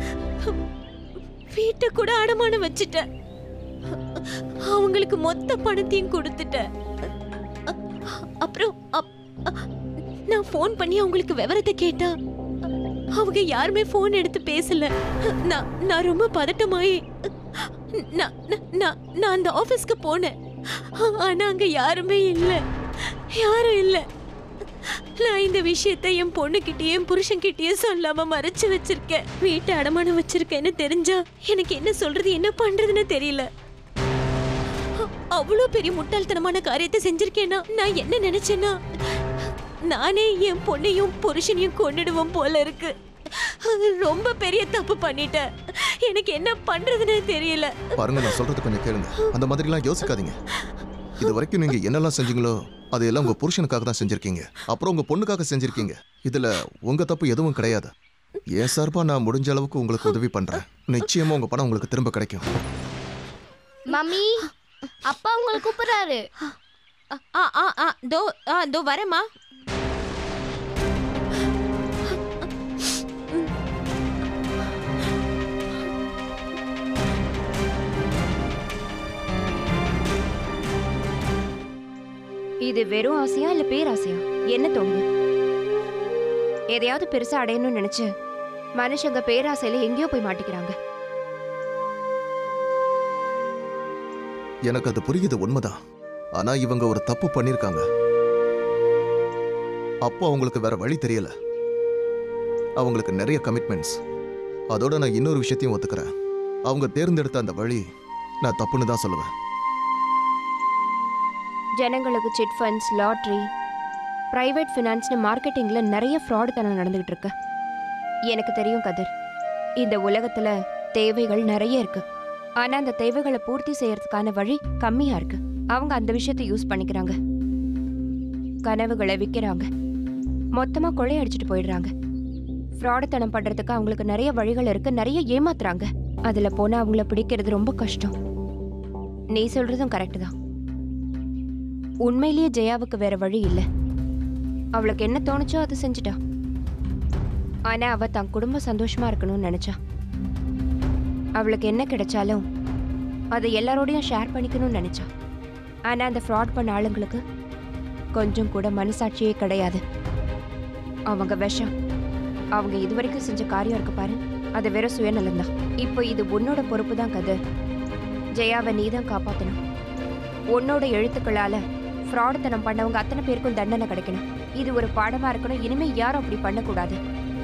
வீட்டை கூட அடமானம் வச்சுட்டேன் அவங்களுக்கு மொத்த பணத்தையும் கொடுத்துட்டேன் அப்புறம் அப்- நான் ஃபோன் பண்ணி அவங்களுக்கு விவரத்தை கேட்டா அவங்க யாருமே ஃபோன் எடுத்து பேசல நான் நான் ரொம்ப பதட்டமாயி நான் நான்- நான் நான் அந்த ஆஃபீஸ்க்கு போனேன் ஆனா அங்க யாருமே இல்ல யாரும் இல்ல நான் இந்த விஷயத்தை என் பொண்ணுகிட்டயும் என் புருஷன்கிட்டயும் சொல்லாம மறைச்சு வச்சிருக்கேன் வீட்டை அடமானம் வச்சிருக்கேன்னு தெரிஞ்சா எனக்கு என்ன சொல்றது என்ன பண்றதுன்னு தெரியல அவ்வளோ பெரிய முட்டாள்தனமான காரியத்தை செஞ்சிருக்கேனா நான் என்ன நினைச்சேன்னா நானே என் பொண்ணையும் புருஷனையும் கொன்னுடுவோம் போல இருக்கு அது ரொம்ப பெரிய தப்பு பண்ணிட்டேன் எனக்கு என்ன பண்றதுன்னு தெரியல பாருங்க நான் சொல்றது கொஞ்சம் கேளுங்க அந்த மாதிரிலாம் யோசிக்காதீங்க இது வரைக்கும் நீங்க என்னெல்லாம் செஞ்சீங்களோ அதையெல்லாம் உங்க புருஷனுக்காக தான் செஞ்சிருக்கீங்க அப்புறம் உங்க பொண்ணுக்காக செஞ்சிருக்கீங்க இதுல உங்க தப்பு எதுவும் கிடையாது என் சார்பா நான் முடிஞ்ச அளவுக்கு உங்களுக்கு உதவி பண்றேன் நிச்சயமா உங்க பணம் உங்களுக்கு திரும்ப கிடைக்கும் மம்மி அப்பா உங்களை கூப்பிடுறாரு ஆ ஆ ஆ தோ ஆ தோ வரேம்மா இது வெறும் ஆசையா இல்ல பேராசையா என்ன தோணுது எதையாவது பெருசா அடையணும்னு நினைச்சு மனுஷங்க பேராசையில எங்கேயோ போய் மாட்டிக்கிறாங்க எனக்கு அது புரியுது உண்மைதான் ஆனா இவங்க ஒரு தப்பு பண்ணிருக்காங்க அப்போ அவங்களுக்கு வேற வழி தெரியல அவங்களுக்கு நிறைய கமிட்மெண்ட்ஸ் அதோட நான் இன்னொரு விஷயத்தையும் ஒத்துக்கிறேன் அவங்க தேர்ந்தெடுத்த அந்த வழி நான் தப்புன்னு தான் சொல்லுவேன் ஜனங்களுக்கு சிட் ஃபண்ட்ஸ் லாட்ரி பிரைவேட் ஃபினான்ஸ்னு மார்க்கெட்டிங்ல நிறைய ஃப்ராடு தனம் நடந்துகிட்டு இருக்கு எனக்கு தெரியும் கதிர் இந்த உலகத்துல தேவைகள் நிறைய இருக்கு ஆனா அந்த தேவைகளை பூர்த்தி செய்யறதுக்கான வழி கம்மியா இருக்கு அவங்க அந்த விஷயத்தை யூஸ் பண்ணிக்கிறாங்க கனவுகளை விற்கிறாங்க மொத்தமா கொள்ளையடிச்சிட்டு போயிடுறாங்க ஃப்ராடுத்தனம் பண்றதுக்கு அவங்களுக்கு நிறைய வழிகள் இருக்கு நிறைய ஏமாத்துறாங்க அதுல போனா அவங்கள பிடிக்கிறது ரொம்ப கஷ்டம் நீ சொல்றதும் கரெக்ட் தான் உண்மையிலேயே ஜெயாவுக்கு வேற வழி இல்ல அவளுக்கு என்ன தோணுச்சோ அதை செஞ்சுட்டா ஆனா அவ தன் குடும்பம் சந்தோஷமா இருக்கணும்னு நினைச்சா அவளுக்கு என்ன கிடைச்சாலும் அதை எல்லாரோடையும் ஷேர் பண்ணிக்கணும்னு நினைச்சா ஆனா அந்த ஃப்ராட் பண்ண ஆளுங்களுக்கு கொஞ்சம் கூட மனசாட்சியே கிடையாது அவங்க விஷம் அவங்க இதுவரைக்கும் செஞ்ச காரியம் இருக்கு பாரு அது வெறும் சுயநலம்தான் இப்போ இது உன்னோட பொறுப்பு தான் கதை ஜெயாவை நீ தான் காப்பாத்தணும் உன்னோட எழுத்துக்களால ஃப்ராடுத்தனம் பண்ணவங்க அத்தனை பேருக்கும் தண்டனை கிடைக்கணும் இது ஒரு பாடமா இருக்கணும் இனிமே யாரும் அப்படி பண்ணக்கூடாது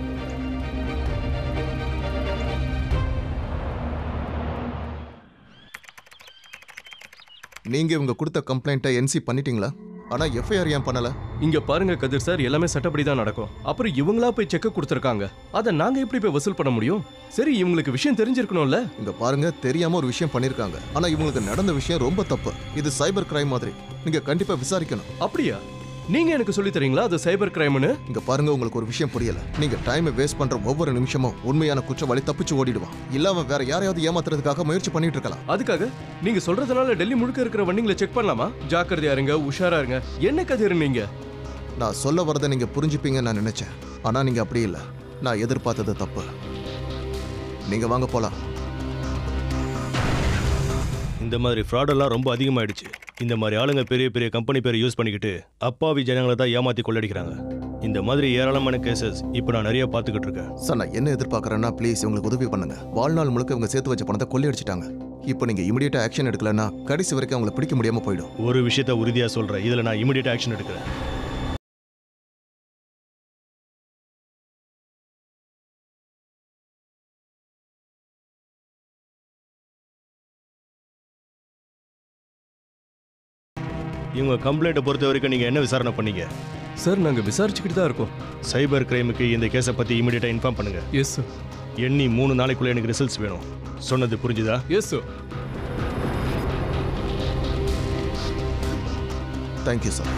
நீங்க இவங்க கொடுத்த கம்ப்ளைண்ட்டை என்சி பண்ணிட்டீங்களா ஆனா எஃப்ஐஆர் ஏன் பண்ணல இங்க பாருங்க கதிர் சார் எல்லாமே சட்டப்படி தான் நடக்கும் அப்புறம் இவங்களா போய் செக் கொடுத்துருக்காங்க அதை நாங்க எப்படி போய் வசூல் பண்ண முடியும் சரி இவங்களுக்கு விஷயம் தெரிஞ்சிருக்கணும்ல இங்க பாருங்க தெரியாம ஒரு விஷயம் பண்ணிருக்காங்க ஆனா இவங்களுக்கு நடந்த விஷயம் ரொம்ப தப்பு இது சைபர் கிரைம் மாதிரி நீங்க கண்டிப்பா விசாரிக்கணும் அப்படியா நீங்க எனக்கு சொல்லி தரீங்களா அது சைபர் கிரைம்னு இங்க பாருங்க உங்களுக்கு ஒரு விஷயம் புரியல நீங்க டைமை வேஸ்ட் பண்ற ஒவ்வொரு நிமிஷமும் உண்மையான குற்றவாளி தப்பிச்சு ஓடிடுவான் இல்ல அவன் வேற யாரையாவது ஏமாத்துறதுக்காக முயற்சி பண்ணிட்டு இருக்கலாம் அதுக்காக நீங்க சொல்றதுனால டெல்லி முழுக்க இருக்கிற வண்டிங்களை செக் பண்ணலாமா ஜாக்கிரதையா இருங்க உஷாரா இருங்க என்ன கதிர் நீங்க நான் சொல்ல வரதை நீங்க புரிஞ்சுப்பீங்கன்னு நான் நினைச்சேன் ஆனா நீங்க அப்படி இல்ல நான் எதிர்பார்த்தது தப்பு நீங்க வாங்க போலாம் இந்த மாதிரி ஃப்ராடெல்லாம் ரொம்ப அதிகமாயிடுச்சு இந்த மாதிரி ஆளுங்க பெரிய பெரிய கம்பெனி பேரை யூஸ் பண்ணிக்கிட்டு அப்பாவி ஜனங்களை தான் ஏமாத்தி கொள்ளடிக்கிறாங்க இந்த மாதிரி ஏராளமான கேசஸ் இப்போ நான் நிறைய பார்த்துக்கிட்டு இருக்கேன் சார் நான் என்ன எதிர்பார்க்கறேன்னா ப்ளீஸ் உங்களுக்கு உதவி பண்ணுங்க வாழ்நாள் முழுக்க இவங்க சேர்த்து வச்ச பணத்தை கொள்ளையடிச்சிட்டாங்க இப்போ நீங்க இமிடியேட்டா ஆக்ஷன் எடுக்கலன்னா கடைசி வரைக்கும் அவங்களை பிடிக்க முடியாம போயிடும் ஒரு விஷயத்த உறுதியா சொல்றேன் இதுல நான் இமிடியேட் ஆக்ஷன் எடுக்கிறேன் இவங்க கம்ப்ளைண்ட்டை பொறுத்த வரைக்கும் நீங்க என்ன விசாரணை பண்ணீங்க சார் நாங்க விசாரிச்சுக்கிட்டு தான் இருக்கோம் சைபர் கிரைமுக்கு இந்த கேஸை பத்தி இமிடியேட்டா இன்ஃபார்ம் பண்ணுங்க எஸ் சார் எண்ணி மூணு நாளைக்குள்ள எனக்கு ரிசல்ட்ஸ் வேணும் சொன்னது புரிஞ்சுதா எஸ் சார் தேங்க்யூ சார்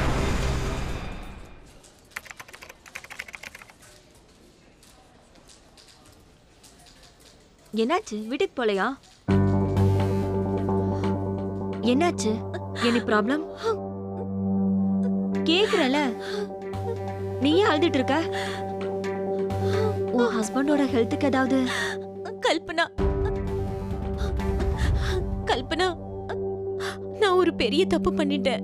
என்னாச்சு வீட்டுக்கு போலையா என்னாச்சு எனி ப்ராப்ளம் கேக்குறல நீ ஏன் அழுதுட்டு இருக்க உன் ஹஸ்பண்டோட ஹெல்த்துக்கு ஏதாவது கல்பனா கல்பனா நான் ஒரு பெரிய தப்பு பண்ணிட்டேன்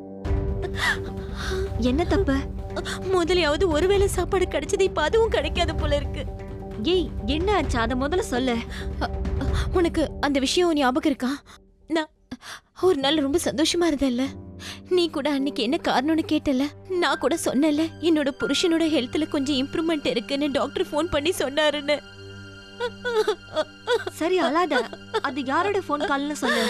என்ன தப்பு முதலையாவது ஒருவேளை சாப்பாடு கிடைச்சது இப்ப அதுவும் கிடைக்காத போல இருக்கு ஏய் என்ன ஆச்சு அத முதல்ல சொல்லு உனக்கு அந்த விஷயம் ஞாபகம் இருக்கா நான் ஒரு நாள் ரொம்ப சந்தோஷமா இருந்தேன்ல நீ கூட அன்னைக்கு என்ன காரணம்னு கேட்டல நான் கூட சொன்னேன்ல என்னோட புருஷனோட ஹெல்த்ல கொஞ்சம் இம்ப்ரூவ்மெண்ட் இருக்குன்னு டாக்டர் ஃபோன் பண்ணி சொன்னாருன்னு சரி அழாத அது யாரோட ஃபோன் கால்னு சொல்லு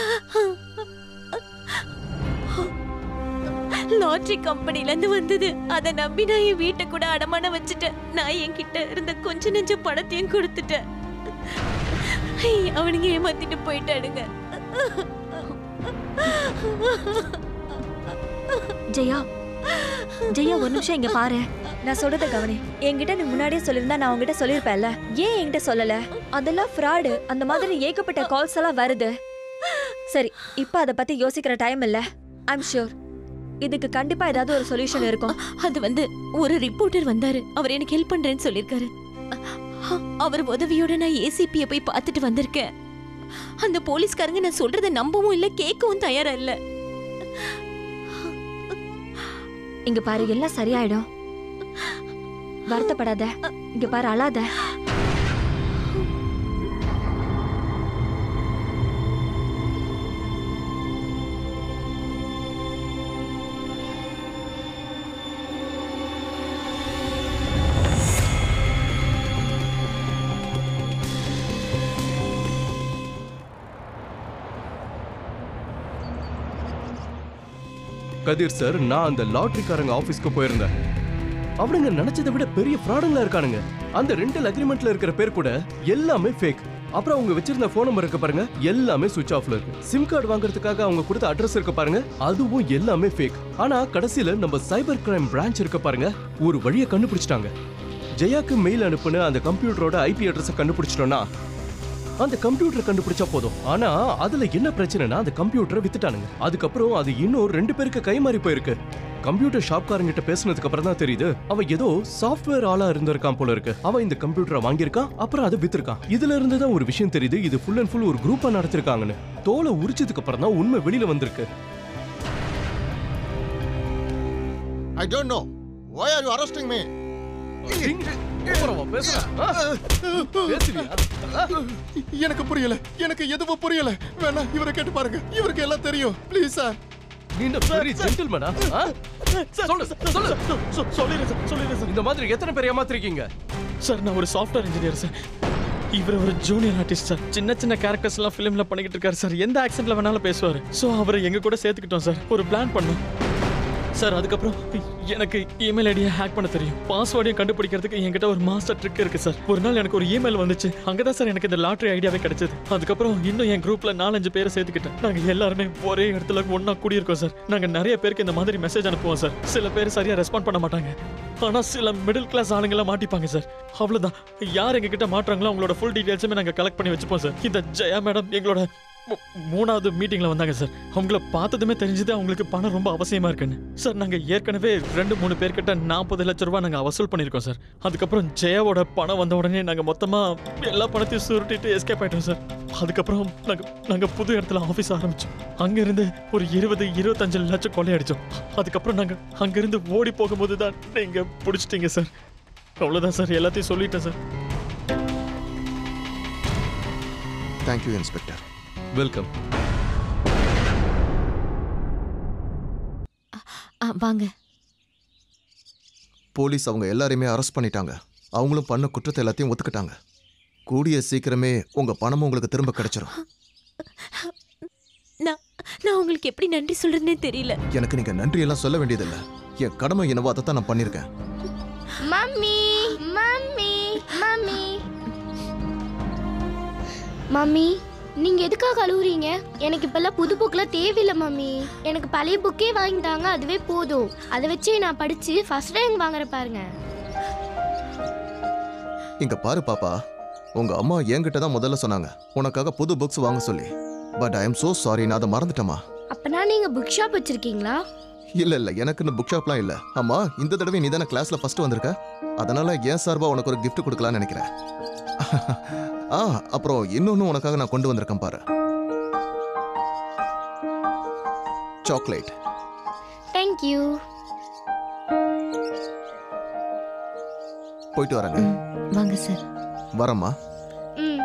லாட்ரி கம்பெனில இருந்து வந்தது அத நம்பி நான் என் வீட்டை கூட அடமானம் வச்சுட்டேன் நான் என்கிட்ட இருந்த கொஞ்ச நெஞ்ச பணத்தையும் கொடுத்துட்டேன் ஐய், அவனுங்க ஏமாத்திட்டு போயிட்டானுங்க ஜெயா ஜெயா ஒரு நிமிஷம் இங்க பாரு நான் சொல்றத கவனி என்கிட்ட நீ முன்னாடியே சொல்லியிருந்தா நான் உங்ககிட்ட சொல்லியிருப்பேன்ல ஏன் என்கிட்ட சொல்லல அதெல்லாம் ஃப்ராடு அந்த மாதிரி ஏகப்பட்ட கால்ஸ் எல்லாம் வருது சரி இப்போ அதை பத்தி யோசிக்கிற டைம் இல்ல ஐம் ஷூர் இதுக்கு கண்டிப்பா ஏதாவது ஒரு சொல்யூஷன் இருக்கும் அது வந்து ஒரு ரிப்போர்ட்டர் வந்தாரு அவர் எனக்கு ஹெல்ப் பண்றேன்னு சொல்லிருக்காரு அ- அவர் உதவியோட நான் ஏசிபியை போய் பார்த்துட்டு வந்திருக்கேன் அந்த போலீஸ்காரங்க நான் சொல்றத நம்பவும் இல்ல கேட்கவும் தயாரா இல்ல இங்க பாரு எல்லாம் சரியாயிடும் வருத்தப்படாத இங்க பாரு அழாத கதிர் சார் நான் அந்த லாட்ரிக்காரங்க ஆபீஸ்க்கு போயிருந்தேன் அவனுங்க நினைச்சதை விட பெரிய ஃப்ராடுங்களா இருக்கானுங்க அந்த ரெண்டல் அக்ரிமெண்ட்ல இருக்கிற பேர் கூட எல்லாமே ஃபேக் அப்புறம் அவங்க வச்சிருந்த ஃபோன் நம்பர் இருக்கு பாருங்க எல்லாமே சுவிட்ச் ஆஃப்ல இருக்கு சிம் கார்டு வாங்குறதுக்காக அவங்க கொடுத்த அட்ரஸ் இருக்கு பாருங்க அதுவும் எல்லாமே ஃபேக் ஆனா கடைசியில நம்ம சைபர் கிரைம் பிரான்ச் இருக்கு பாருங்க ஒரு வழியை கண்டுபிடிச்சிட்டாங்க ஜெயாக்கு மெயில் அனுப்புன அந்த கம்ப்யூட்டரோட ஐபி அட்ரஸை கண்டுபிடிச்சிட்டோம்னா அந்த கம்ப்யூட்டர் கண்டுபிடிச்சா போதும் ஆனா அதுல என்ன பிரச்சனைனா அந்த கம்ப்யூட்டரை வித்துட்டானுங்க அதுக்கப்புறம் அது இன்னும் ரெண்டு பேருக்கு கைமாறி போயிருக்கு கம்ப்யூட்டர் ஷாப்காரங்கிட்ட பேசினதுக்கு அப்புறம் தான் தெரியுது அவன் ஏதோ சாஃப்ட்வேர் ஆளா இருந்திருக்கான் போல இருக்கு அவன் இந்த கம்ப்யூட்டரை வாங்கியிருக்கான் அப்புறம் அதை வித்திருக்கான் இதுல இருந்து தான் ஒரு விஷயம் தெரியுது இது ஃபுல் அண்ட் ஃபுல் ஒரு குரூப்பா நடத்திருக்காங்கன்னு தோலை உரிச்சதுக்கு அப்புறம் தான் உண்மை வெளியில வந்திருக்கு I don't know. Why are you arresting me? எனக்கு புரியல எனக்கு எதுவும் புரியல வேணா இவரை கேட்டு பாருங்க இவருக்கு எல்லாம் தெரியும் ப்ளீஸ் சார் நீ என்ன பெரிய ஜென்டில்மேனா சொல்லு சொல்லு சொல்லிடுறேன் சார் சொல்லிடுறேன் சார் இந்த மாதிரி எத்தனை பேர் ஏமாத்திருக்கீங்க சார் நான் ஒரு சாஃப்ட்வேர் இன்ஜினியர் சார் இவர் ஒரு ஜூனியர் ஆர்டிஸ்ட் சார் சின்ன சின்ன கேரக்டர்ஸ் எல்லாம் ஃபிலிம்ல பண்ணிக்கிட்டு இருக்காரு சார் எந்த ஆக்சென்ட்ல வேணாலும் பேசுவார் ஸோ அவரை எங்க கூட சேர்த்துக்கிட்டோம் சார் ஒரு பிளான் பண்ணோம் சார் அதுக்கப்புறம் எனக்கு இமெயில் ஐடியை ஹேக் பண்ண தெரியும் பாஸ்வேர்டையும் கண்டுபிடிக்கிறதுக்கு என்கிட்ட ஒரு மாஸ்டர் ட்ரிக் இருக்கு சார் ஒரு நாள் எனக்கு ஒரு இமெயில் வந்துச்சு அங்கதான் சார் எனக்கு இந்த லாட்ரி ஐடியாவே கிடைச்சது அதுக்கப்புறம் இன்னும் என் குரூப்ல நாலஞ்சு பேரை சேர்த்துக்கிட்டேன் நாங்க எல்லாருமே ஒரே இடத்துல ஒண்ணா கூடியிருக்கோம் சார் நாங்க நிறைய பேருக்கு இந்த மாதிரி மெசேஜ் அனுப்புவோம் சார் சில பேர் சரியா ரெஸ்பாண்ட் பண்ண மாட்டாங்க ஆனா சில மிடில் கிளாஸ் ஆளுங்கெல்லாம் மாட்டிப்பாங்க சார் அவ்வளவுதான் யார் எங்க கிட்ட மாட்டுறாங்களோ அவங்களோட ஃபுல் டீடைல்ஸுமே நாங்க கலெக்ட் பண்ணி வச்சுப்போம் சார் இந்த ஜெயா மேடம் எங்களோட மூ- மூணாவது மீட்டிங்ல வந்தாங்க சார் அவங்கள பார்த்ததுமே தெரிஞ்சது அவங்களுக்கு பணம் ரொம்ப அவசியமா இருக்குன்னு சார் நாங்க ஏற்கனவே ரெண்டு மூணு பேர்கிட்ட நாற்பது லட்ச ரூபாய் நாங்க வசூல் பண்ணியிருக்கோம் சார் அதுக்கப்புறம் ஜெயாவோட பணம் வந்த உடனே நாங்க மொத்தமா எல்லா பணத்தையும் சுருட்டிட்டு எஸ்கேப் ஆயிட்டோம் சார் அதுக்கப்புறம் நாங்க நாங்க புது இடத்துல ஆபீஸ் ஆரம்பிச்சோம் அங்க இருந்து ஒரு இருபது இருபத்தஞ்சு லட்சம் கொள்ளையடிச்சோம் அதுக்கப்புறம் நாங்க அங்க இருந்து ஓடி போகும்போது தான் நீங்க பிடிச்சிட்டீங்க சார் அவ்வளவுதான் சார் எல்லாத்தையும் சொல்லிட்டேன் சார் தேங்க்யூ இன்ஸ்பெக்டர் வெல்கம் ஆ, வாங்க போலீஸ் அவங்க எல்லாரையுமே அரெஸ்ட் பண்ணிட்டாங்க அவங்களும் பண்ண குற்றத்தை எல்லாத்தையும் ஒத்துக்கிட்டாங்க கூடிய சீக்கிரமே உங்க பணமும் உங்களுக்கு திரும்ப கிடைச்சிரும் நான் நான் உங்களுக்கு எப்படி நன்றி சொல்றதுனே தெரியல எனக்கு நீங்க நன்றி எல்லாம் சொல்ல வேண்டியதில்லை என் கடமை என்னவோ அதை தான் நான் பண்ணியிருக்கேன் மம்மி மம்மி மம்மி மம்மி நீங்க எதுக்காக அழுவுறீங்க எனக்கு இப்பெல்லாம் புது புக்லாம் தேவையில்லை மம்மி எனக்கு பழைய புக்கே வாங்கி தாங்க அதுவே போதும் அதை வச்சே நான் படிச்சு ஃபர்ஸ்ட் ரேங்க் வாங்குற பாருங்க இங்க பாரு பாப்பா உங்க அம்மா என்கிட்ட தான் முதல்ல சொன்னாங்க உனக்காக புது புக்ஸ் வாங்க சொல்லி but I am so sorry நான் அதை மறந்துட்டேமா அப்பனா நீங்க புக் ஷாப் வச்சிருக்கீங்களா இல்ல இல்ல எனக்குன்னு புக் ஷாப்லாம் இல்ல அம்மா இந்த தடவை நீ தானே கிளாஸ்ல ஃபர்ஸ்ட் வந்திருக்க அதனால ஏன் சார்பா உனக்கு ஒரு gift கொடுக்கலாம்னு நினைக்கிறேன் ஆ அப்புறம் இன்னொன்னு உனக்காக நான் கொண்டு வந்திருக்கேன் பாரு சாக்லேட் தேங்க்யூ போயிட்டு வரேங்க வாங்க சார் வரேம்மா ம்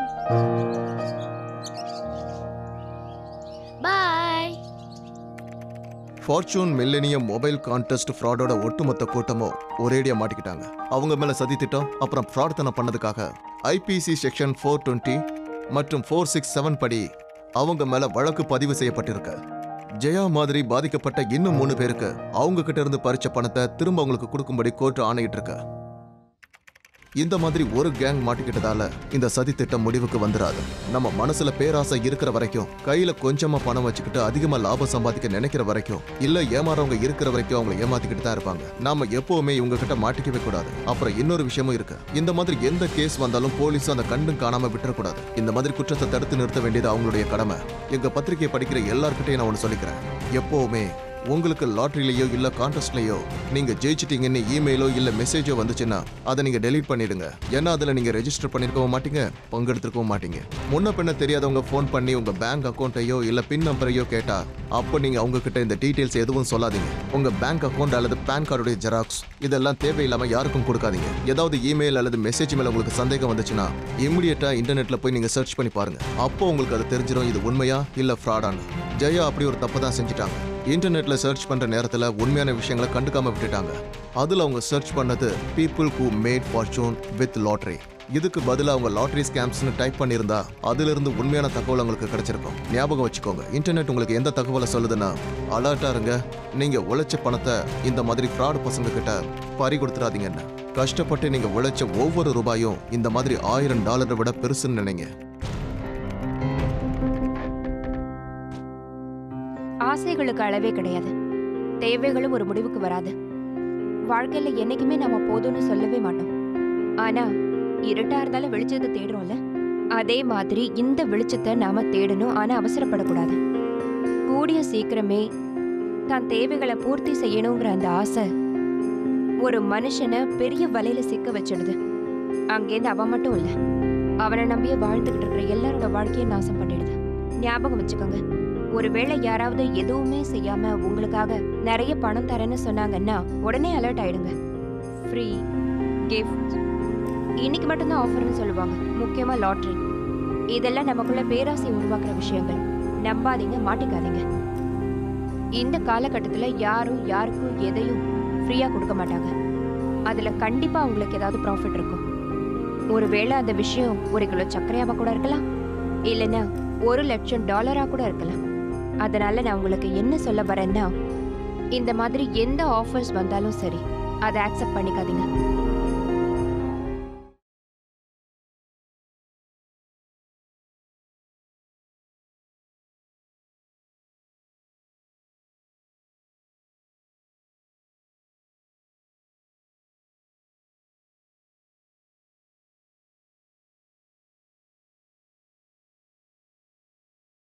bye fortune millennium mobile contest ஃப்ராடோட ஒட்டுமொத்த கூட்டமும் ஒரேடியா மாட்டிக்கிட்டாங்க அவங்க மேல சதி திட்டம் அப்புறம் ஃப்ராட்தனம் பண்ணதுக்காக ஐபிசி செக்ஷன் ஃபோர் டுவெண்ட்டி மற்றும் ஃபோர் சிக்ஸ் செவன் படி அவங்க மேல வழக்கு பதிவு செய்யப்பட்டிருக்கு ஜெயா மாதிரி பாதிக்கப்பட்ட இன்னும் மூணு பேருக்கு அவங்க கிட்ட இருந்து பறிச்ச பணத்தை திரும்ப அவங்களுக்கு கொடுக்கும்படி கோர்ட் ஆணையிட்டு இருக்கு இந்த மாதிரி ஒரு கேங் மாட்டிக்கிட்டதால இந்த சதி திட்டம் முடிவுக்கு வந்துராது நம்ம மனசுல பேராசை இருக்கிற வரைக்கும் கையில கொஞ்சமா பணம் வச்சுக்கிட்டு அதிகமா லாபம் சம்பாதிக்க நினைக்கிற வரைக்கும் இல்ல ஏமாறவங்க இருக்கிற வரைக்கும் அவங்களை ஏமாத்திக்கிட்டு தான் இருப்பாங்க நாம எப்பவுமே இவங்க கிட்ட மாட்டிக்கவே கூடாது அப்புறம் இன்னொரு விஷயமும் இருக்கு இந்த மாதிரி எந்த கேஸ் வந்தாலும் போலீஸ் அந்த கண்டும் காணாம விட்டுறக்கூடாது இந்த மாதிரி குற்றத்தை தடுத்து நிறுத்த வேண்டியது அவங்களுடைய கடமை எங்க பத்திரிகையை படிக்கிற எல்லார்கிட்டையும் நான் ஒன்று சொல்லிக்கிறேன் எப்பவுமே உங்களுக்கு லாட்டரியிலயோ இல்ல கான்டெஸ்ட்லயோ நீங்க ஜெயிச்சிட்டீங்கன்னு இமெயிலோ இல்ல மெசேஜோ வந்துச்சுன்னா அதை நீங்க டெலீட் பண்ணிடுங்க ஏன்னா அதுல நீங்க ரெஜிஸ்டர் பண்ணிருக்கவும் மாட்டீங்க பங்கெடுத்திருக்கவும் மாட்டீங்க முன்ன பின்ன தெரியாதவங்க ஃபோன் பண்ணி உங்க பேங்க் அக்கௌண்ட்டையோ இல்ல பின் நம்பரையோ கேட்டா அப்போ நீங்க அவங்க கிட்ட இந்த டீடைல்ஸ் எதுவும் சொல்லாதீங்க உங்க பேங்க் அக்கௌண்ட் அல்லது பேன் கார்டுடைய ஜெராக்ஸ் இதெல்லாம் தேவையில்லாம யாருக்கும் கொடுக்காதீங்க ஏதாவது இமெயில் அல்லது மெசேஜ் மேல உங்களுக்கு சந்தேகம் வந்துச்சுன்னா இமிடியட்டா இன்டர்நெட்ல போய் நீங்க சர்ச் பண்ணி பாருங்க அப்போ உங்களுக்கு அது தெரிஞ்சிடும் இது உண்மையா இல்ல ஃப்ராடான்னு ஜெயா அப்படி ஒரு தப்பு தான் செஞ்சுட்டாங்க இன்டர்நெட்ல சர்ச் பண்ற நேரத்துல உண்மையான விஷயங்களை கண்டுக்காம விட்டுட்டாங்க அதுல அவங்க சர்ச் பண்ணது people who made fortune with lottery இதுக்கு பதிலா அவங்க லாட்ரி ஸ்கேம்ஸ்னு டைப் பண்ணியிருந்தா அதுல இருந்து உண்மையான தகவல் உங்களுக்கு கிடைச்சிருக்கும் ஞாபகம் வச்சுக்கோங்க இன்டர்நெட் உங்களுக்கு எந்த தகவலை சொல்லுதுன்னா அலர்ட்டா இருங்க நீங்க உழைச்ச பணத்தை இந்த மாதிரி ஃப்ராட் பசங்க கிட்ட பறி கொடுத்துறாதீங்கன்னு கஷ்டப்பட்டு நீங்க உழைச்ச ஒவ்வொரு ரூபாயும் இந்த மாதிரி ஆயிரம் டாலரை விட பெருசுன்னு நினைங்க ஆசைகளுக்கு அளவே கிடையாது தேவைகளும் ஒரு முடிவுக்கு வராது வாழ்க்கையில என்னைக்குமே நாம போதும்னு சொல்லவே மாட்டோம் ஆனா இருட்டா இருந்தாலும் வெளிச்சத்தை தேடுறோம்ல அதே மாதிரி இந்த வெளிச்சத்தை நாம தேடணும் ஆனா அவசரப்படக்கூடாது கூடிய சீக்கிரமே தான் தேவைகளை பூர்த்தி செய்யணுங்கிற அந்த ஆசை ஒரு மனுஷனை பெரிய வலையில சிக்க வச்சிடுது அங்கேருந்து அவன் மட்டும் இல்ல அவனை நம்பியே வாழ்ந்துகிட்டு இருக்கிற எல்லாரோட வாழ்க்கையை நாசம் பண்ணிடுது ஞாபகம் வச்சுக்கோங்க ஒருவேளை யாராவது எதுவுமே செய்யாம உங்களுக்காக நிறைய பணம் தரேன்னு சொன்னாங்கன்னா உடனே அலர்ட் ஆயிடுங்க ஃப்ரீ கிஃப்ட் இன்னைக்கு மட்டும்தான் ஆஃபர்னு சொல்லுவாங்க முக்கியமா லாட்ரி இதெல்லாம் நமக்குள்ள பேராசை உருவாக்குற விஷயங்கள் நம்பாதீங்க மாட்டிக்காதீங்க இந்த காலகட்டத்துல யாரும் யாருக்கும் எதையும் ஃப்ரீயா கொடுக்க மாட்டாங்க அதுல கண்டிப்பா உங்களுக்கு ஏதாவது ப்ராஃபிட் இருக்கும் ஒருவேளை அந்த விஷயம் ஒரு கிலோ சர்க்கரையாவா கூட இருக்கலாம் இல்லைன்னா ஒரு லட்சம் டாலரா கூட இருக்கலாம் அதனால நான் உங்களுக்கு என்ன சொல்ல வரேன்னா இந்த மாதிரி எந்த ஆஃபர்ஸ் வந்தாலும் சரி அதை அக்செப்ட் பண்ணிக்காதீங்க